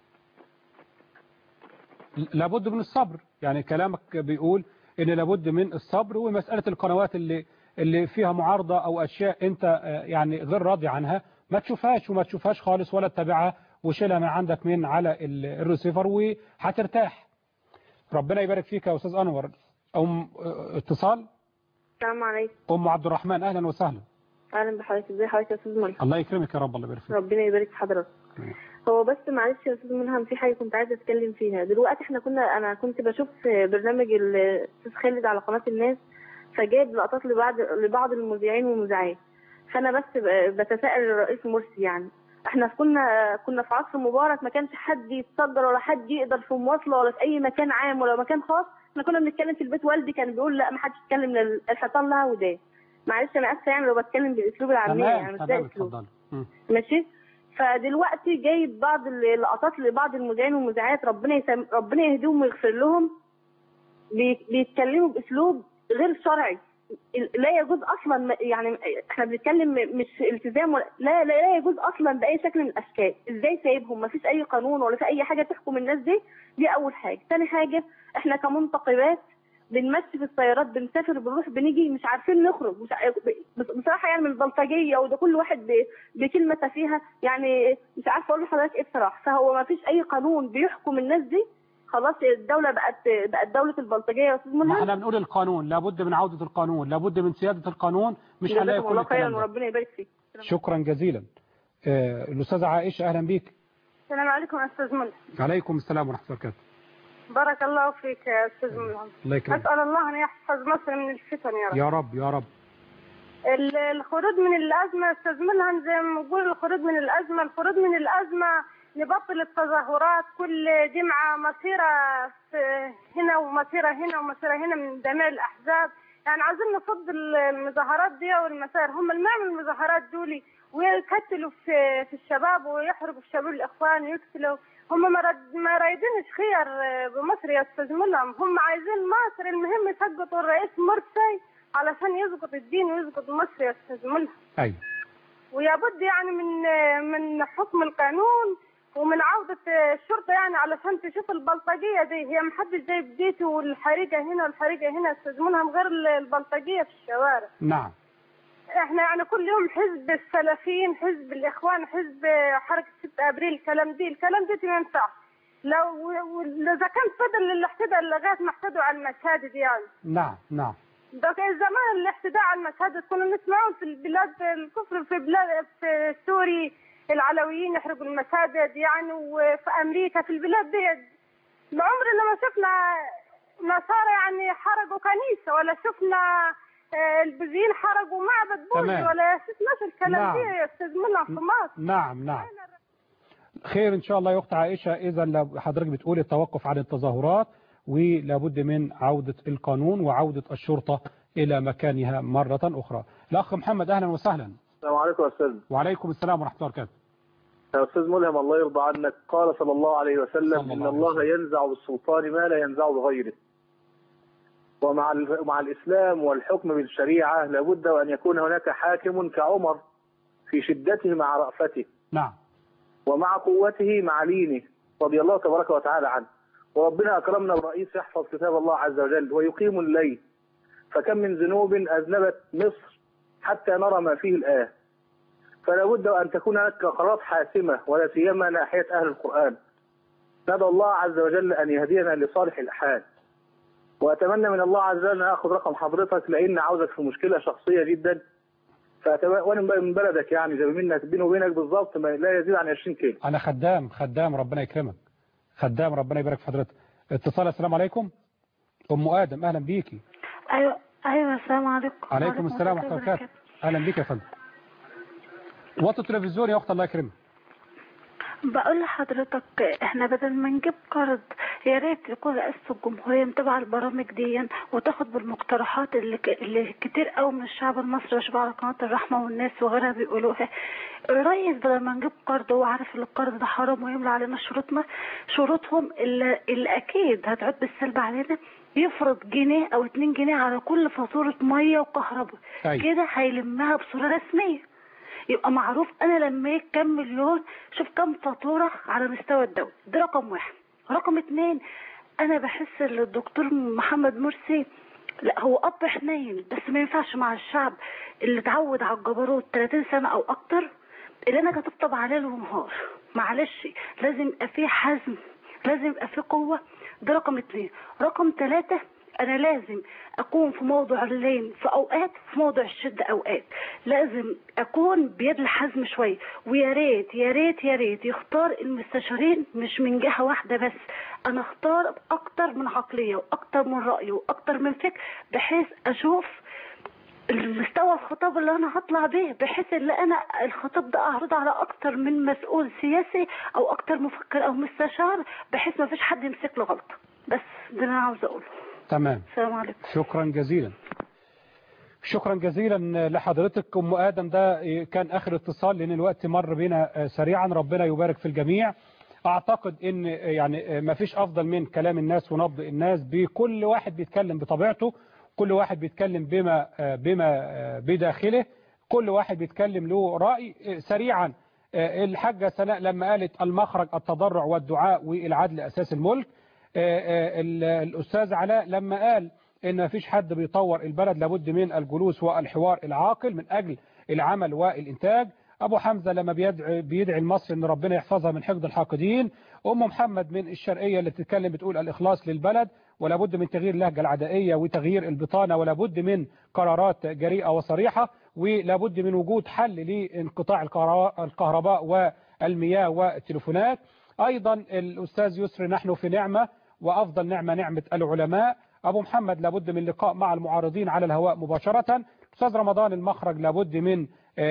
لابد من الصبر يعني كلامك بيقول ان لابد من الصبر ومسألة القنوات اللي اللي فيها معارضة او اشياء انت آه، يعني غير راضي عنها ما تشوفهاش وما تشوفهاش خالص ولا تتابعها وشيلها من عندك من على ال- الريسيفر وهترتاح ربنا يبارك فيك يا استاذ انور ام آه، اتصال السلام عليكم ام عبد الرحمن اهلا وسهلا اهلا بحضرتك ازي حضرتك يا استاذ ملهم الله يكرمك يا رب الله يبارك فيك ربنا يبارك في حضرتك هو بس معلش يا استاذ ملهم في حاجه كنت عايزه اتكلم فيها دلوقتي احنا كنا انا كنت بشوف برنامج الاستاذ خالد على قناه الناس فجايب لقطات لبعض لبعض المذيعين والمذيعات فانا بس ب- بتساءل الرئيس مرسي يعني احنا كنا كنا في عصر مبارك ما كانش حد يتصدر ولا حد يقدر في مواصله ولا في اي مكان عام ولا مكان خاص احنا كنا بنتكلم في البيت والدي كان بيقول لا ما حدش يتكلم لل- الحيطان لها ودان معلش انا اسفه يعني لو بتكلم بالاسلوب العاميه يعني تمام مش ده تمام اسلوب اتفضل مم. ماشي فدلوقتي جايب بعض اللقطات لبعض المذيعين والمذيعات ربنا يسم... ربنا يهديهم ويغفر لهم بي... بيتكلموا باسلوب غير شرعي لا يجوز اصلا م- يعني احنا بنتكلم م- مش التزام ولا لا, لا لا يجوز اصلا باي شكل من الاشكال ازاي سايبهم ما فيش اي قانون ولا في اي حاجه تحكم الناس دي دي اول حاجه ثاني حاجه احنا كمنتقبات بنمشي في السيارات بنسافر بنروح بنيجي مش عارفين نخرج مش ع- بس- بصراحه يعني من البلطجيه وده كل واحد ب- بكلمه فيها يعني مش عارفه اقول لحضرتك ايه بصراحه فهو ما فيش اي قانون بيحكم الناس دي خلاص الدوله بقت بقت دوله البلطجيه يا استاذ ما منى احنا بنقول القانون لابد من عودة القانون لابد من سيادة القانون مش هنلاقي جزاكم كل الله خيرا الكلام ده وربنا يبارك فيك شكرا جزيلا آه، الأستاذة عائشة أهلا بيك السلام عليكم يا استاذ منى عليكم السلام ورحمة الله وبركاته بارك الله فيك يا استاذ ملهم الله يكرمك اسال الله ان يحفظ مصر من الفتن يا رب يا رب يا رب ال- الخروج من الازمه يا استاذ ملهم زي ما بنقول الخروج من الازمه الخروج من الازمه نبطل التظاهرات كل جمعه مسيره في هنا ومسيره هنا ومسيره هنا من جميع الاحزاب يعني عايزين نصد ال- المظاهرات دي والمسائل هم اللي بيعملوا المظاهرات دولي ويقتلوا في في الشباب ويحرقوا في شباب الاخوان ويقتلوا هم ما رد- ما رايدينش خير بمصر يا استاذ ملهم هم عايزين مصر المهم يسقطوا الرئيس مرسي علشان يسقط الدين ويسقط مصر يا استاذ ملهم ايوه ويابد يعني من من حكم القانون ومن عودة الشرطة يعني علشان تشوف البلطجية دي هي محدش جايب ديته والحريقة هنا والحريقة هنا يا استاذ ملهم غير البلطجية في الشوارع نعم احنا يعني كل يوم حزب السلفيين حزب الاخوان حزب حركه 6 ابريل الكلام دي الكلام دي ما ينفعش لو اذا كان فضل الاحتداء لغايه ما احتدوا على المساجد يعني نعم نعم ده كان زمان الاحتداء على المساجد كنا نسمعه في البلاد الكفر في بلاد في سوري العلويين يحرقوا المساجد يعني وفي امريكا في البلاد دي عمرنا ما شفنا نصارى يعني حرقوا كنيسه ولا شفنا آه، البوذيين حرقوا معبد بوذي تمام. ولا شفناش الكلام نعم. دي يا استاذ منى في مصر نعم نعم خير ان شاء الله يا اخت عائشه اذا لو حضرتك بتقول التوقف عن التظاهرات ولابد من عوده القانون وعوده الشرطه الى مكانها مره اخرى الاخ محمد اهلا وسهلا السلام عليكم يا استاذ وعليكم السلام ورحمه الله وبركاته يا استاذ ملهم الله يرضى عنك قال صلى الله عليه وسلم صلى الله ان عليه الله ينزع بالسلطان ما لا ينزع بغيره ومع ال- مع الاسلام والحكم بالشريعه لابد وان يكون هناك حاكم كعمر في شدته مع رأفته نعم ومع قوته مع لينه رضي الله تبارك وتعالى عنه وربنا أكرمنا برئيس يحفظ كتاب الله عز وجل ويقيم الليل فكم من ذنوب أذنبت مصر حتى نرى ما فيه الآن فلا بد أن تكون هناك قرارات حاسمة ولا سيما ناحية أهل القرآن ندعو الله عز وجل أن يهدينا لصالح الحال وأتمنى من الله عز وجل أن أخذ رقم حضرتك لأن عاوزك في مشكلة شخصية جدا فأتمنى وأنا من بلدك يعني زي منك بيني وبينك بالظبط ما لا يزيد عن 20 كيلو انا خدام خدام ربنا يكرمك خدام ربنا يبارك في حضرتك اتصال السلام عليكم ام ادم اهلا بيكي ايوه ايوه السلام عليكم عليكم السلام ورحمه الله وبركاته اهلا بيك يا فندم وطي التلفزيون يا اخت الله يكرمك بقول لحضرتك احنا بدل ما نجيب قرض يا ريت يكون رئاسة الجمهورية متابعة البرامج دي وتاخد بالمقترحات اللي, ك... اللي كتير قوي من الشعب المصري وشباب على قناة الرحمة والناس وغيرها بيقولوها الرئيس بدل ما نجيب قرض هو عارف ان القرض ده حرام ويملى علينا شروطنا شروطهم اللي, اللي اكيد هتعود بالسلب علينا يفرض جنيه او اتنين جنيه على كل فاتورة مية وكهرباء أيوة. كده هيلمها بصورة رسمية يبقى معروف انا لميت كام مليون شوف كام فاتوره على مستوى الدوله ده رقم واحد رقم اتنين انا بحس ان الدكتور محمد مرسي لا هو اب حنين بس ما ينفعش مع الشعب اللي اتعود على الجبروت 30 سنه او اكتر اللي انا هتطبطب عليه ليل ونهار معلش لازم يبقى فيه حزم لازم يبقى فيه قوه ده رقم اتنين رقم ثلاثة انا لازم اكون في موضع اللين في اوقات في موضع الشدة اوقات لازم اكون بيد الحزم شوية ويا ريت يا ريت يا ريت يختار المستشارين مش من جهة واحدة بس انا اختار اكتر من عقلية واكتر من رأي واكتر من فكر بحيث اشوف المستوى الخطاب اللي انا هطلع بيه بحيث ان انا الخطاب ده اعرضه على اكتر من مسؤول سياسي او اكتر مفكر او مستشار بحيث ما فيش حد يمسك له غلطه بس ده اللي انا عاوزه اقوله تمام السلام عليكم شكرا جزيلا شكرا جزيلا لحضرتك ام ادم ده كان اخر اتصال لان الوقت مر بينا سريعا ربنا يبارك في الجميع اعتقد ان يعني ما فيش افضل من كلام الناس ونبض الناس بكل واحد بيتكلم بطبيعته كل واحد بيتكلم بما بما بداخله كل واحد بيتكلم له راي سريعا الحاجه سناء لما قالت المخرج التضرع والدعاء والعدل اساس الملك الاستاذ علاء لما قال ان ما فيش حد بيطور البلد لابد من الجلوس والحوار العاقل من اجل العمل والانتاج ابو حمزه لما بيدعي بيدعي لمصر ان ربنا يحفظها من حقد الحاقدين ام محمد من الشرقيه اللي بتتكلم بتقول الاخلاص للبلد ولا بد من تغيير اللهجه العدائيه وتغيير البطانه ولا بد من قرارات جريئه وصريحه ولا بد من وجود حل لانقطاع الكهرباء والمياه والتليفونات ايضا الاستاذ يسري نحن في نعمه وأفضل نعمة نعمة العلماء أبو محمد لابد من لقاء مع المعارضين على الهواء مباشرة أستاذ رمضان المخرج لابد من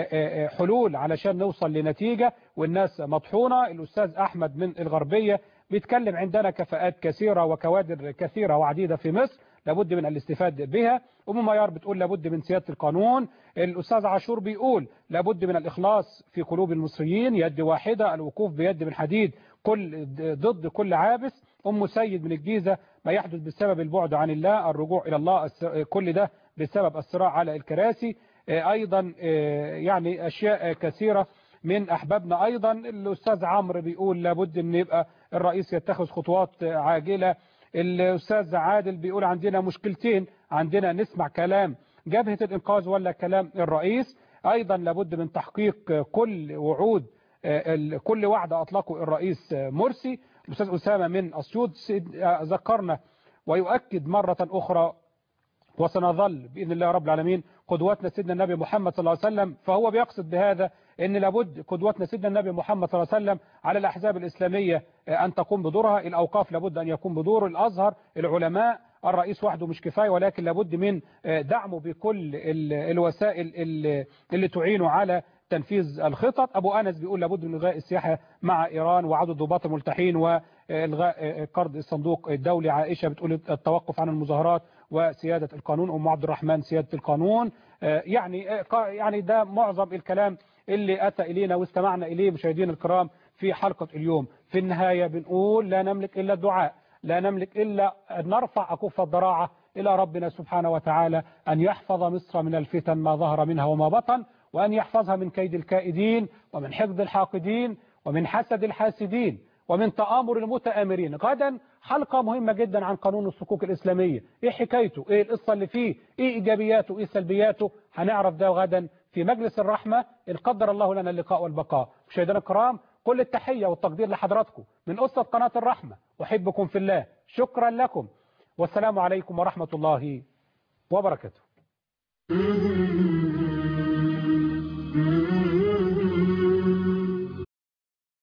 حلول علشان نوصل لنتيجة والناس مطحونة الأستاذ أحمد من الغربية بيتكلم عندنا كفاءات كثيرة وكوادر كثيرة وعديدة في مصر لابد من الاستفادة بها أم ميار بتقول لابد من سيادة القانون الأستاذ عاشور بيقول لابد من الإخلاص في قلوب المصريين يد واحدة الوقوف بيد من حديد كل ضد كل عابس أم سيد من الجيزة ما يحدث بسبب البعد عن الله الرجوع إلى الله كل ده بسبب الصراع على الكراسي أيضا يعني أشياء كثيرة من أحبابنا أيضا الأستاذ عمرو بيقول لابد أن يبقى الرئيس يتخذ خطوات عاجلة الأستاذ عادل بيقول عندنا مشكلتين عندنا نسمع كلام جبهة الإنقاذ ولا كلام الرئيس أيضا لابد من تحقيق كل وعود كل وعد أطلقه الرئيس مرسي الأستاذ أسامة من أسيوط ذكرنا ويؤكد مرة أخرى وسنظل بإذن الله رب العالمين قدوتنا سيدنا النبي محمد صلى الله عليه وسلم فهو بيقصد بهذا ان لابد قدوتنا سيدنا النبي محمد صلى الله عليه وسلم على الأحزاب الإسلامية أن تقوم بدورها الأوقاف لابد أن يكون بدور الأزهر العلماء الرئيس وحده مش كفاية ولكن لابد من دعمه بكل الوسائل اللي تعينه على تنفيذ الخطط أبو أنس بيقول لابد من إلغاء السياحة مع إيران وعدد ضباط الملتحين وإلغاء قرض الصندوق الدولي عائشة بتقول التوقف عن المظاهرات وسيادة القانون أم عبد الرحمن سيادة القانون يعني يعني ده معظم الكلام اللي أتى إلينا واستمعنا إليه مشاهدين الكرام في حلقة اليوم في النهاية بنقول لا نملك إلا الدعاء لا نملك إلا أن نرفع أكف الضراعة إلى ربنا سبحانه وتعالى أن يحفظ مصر من الفتن ما ظهر منها وما بطن وأن يحفظها من كيد الكائدين ومن حقد الحاقدين ومن حسد الحاسدين ومن تآمر المتآمرين غدا حلقة مهمة جدا عن قانون الصكوك الإسلامية إيه حكايته إيه القصة اللي فيه إيه إيجابياته إيه سلبياته هنعرف ده غدا في مجلس الرحمة إن قدر الله لنا اللقاء والبقاء مشاهدينا الكرام كل التحية والتقدير لحضراتكم من أسرة قناة الرحمة أحبكم في الله شكرا لكم والسلام عليكم ورحمة الله وبركاته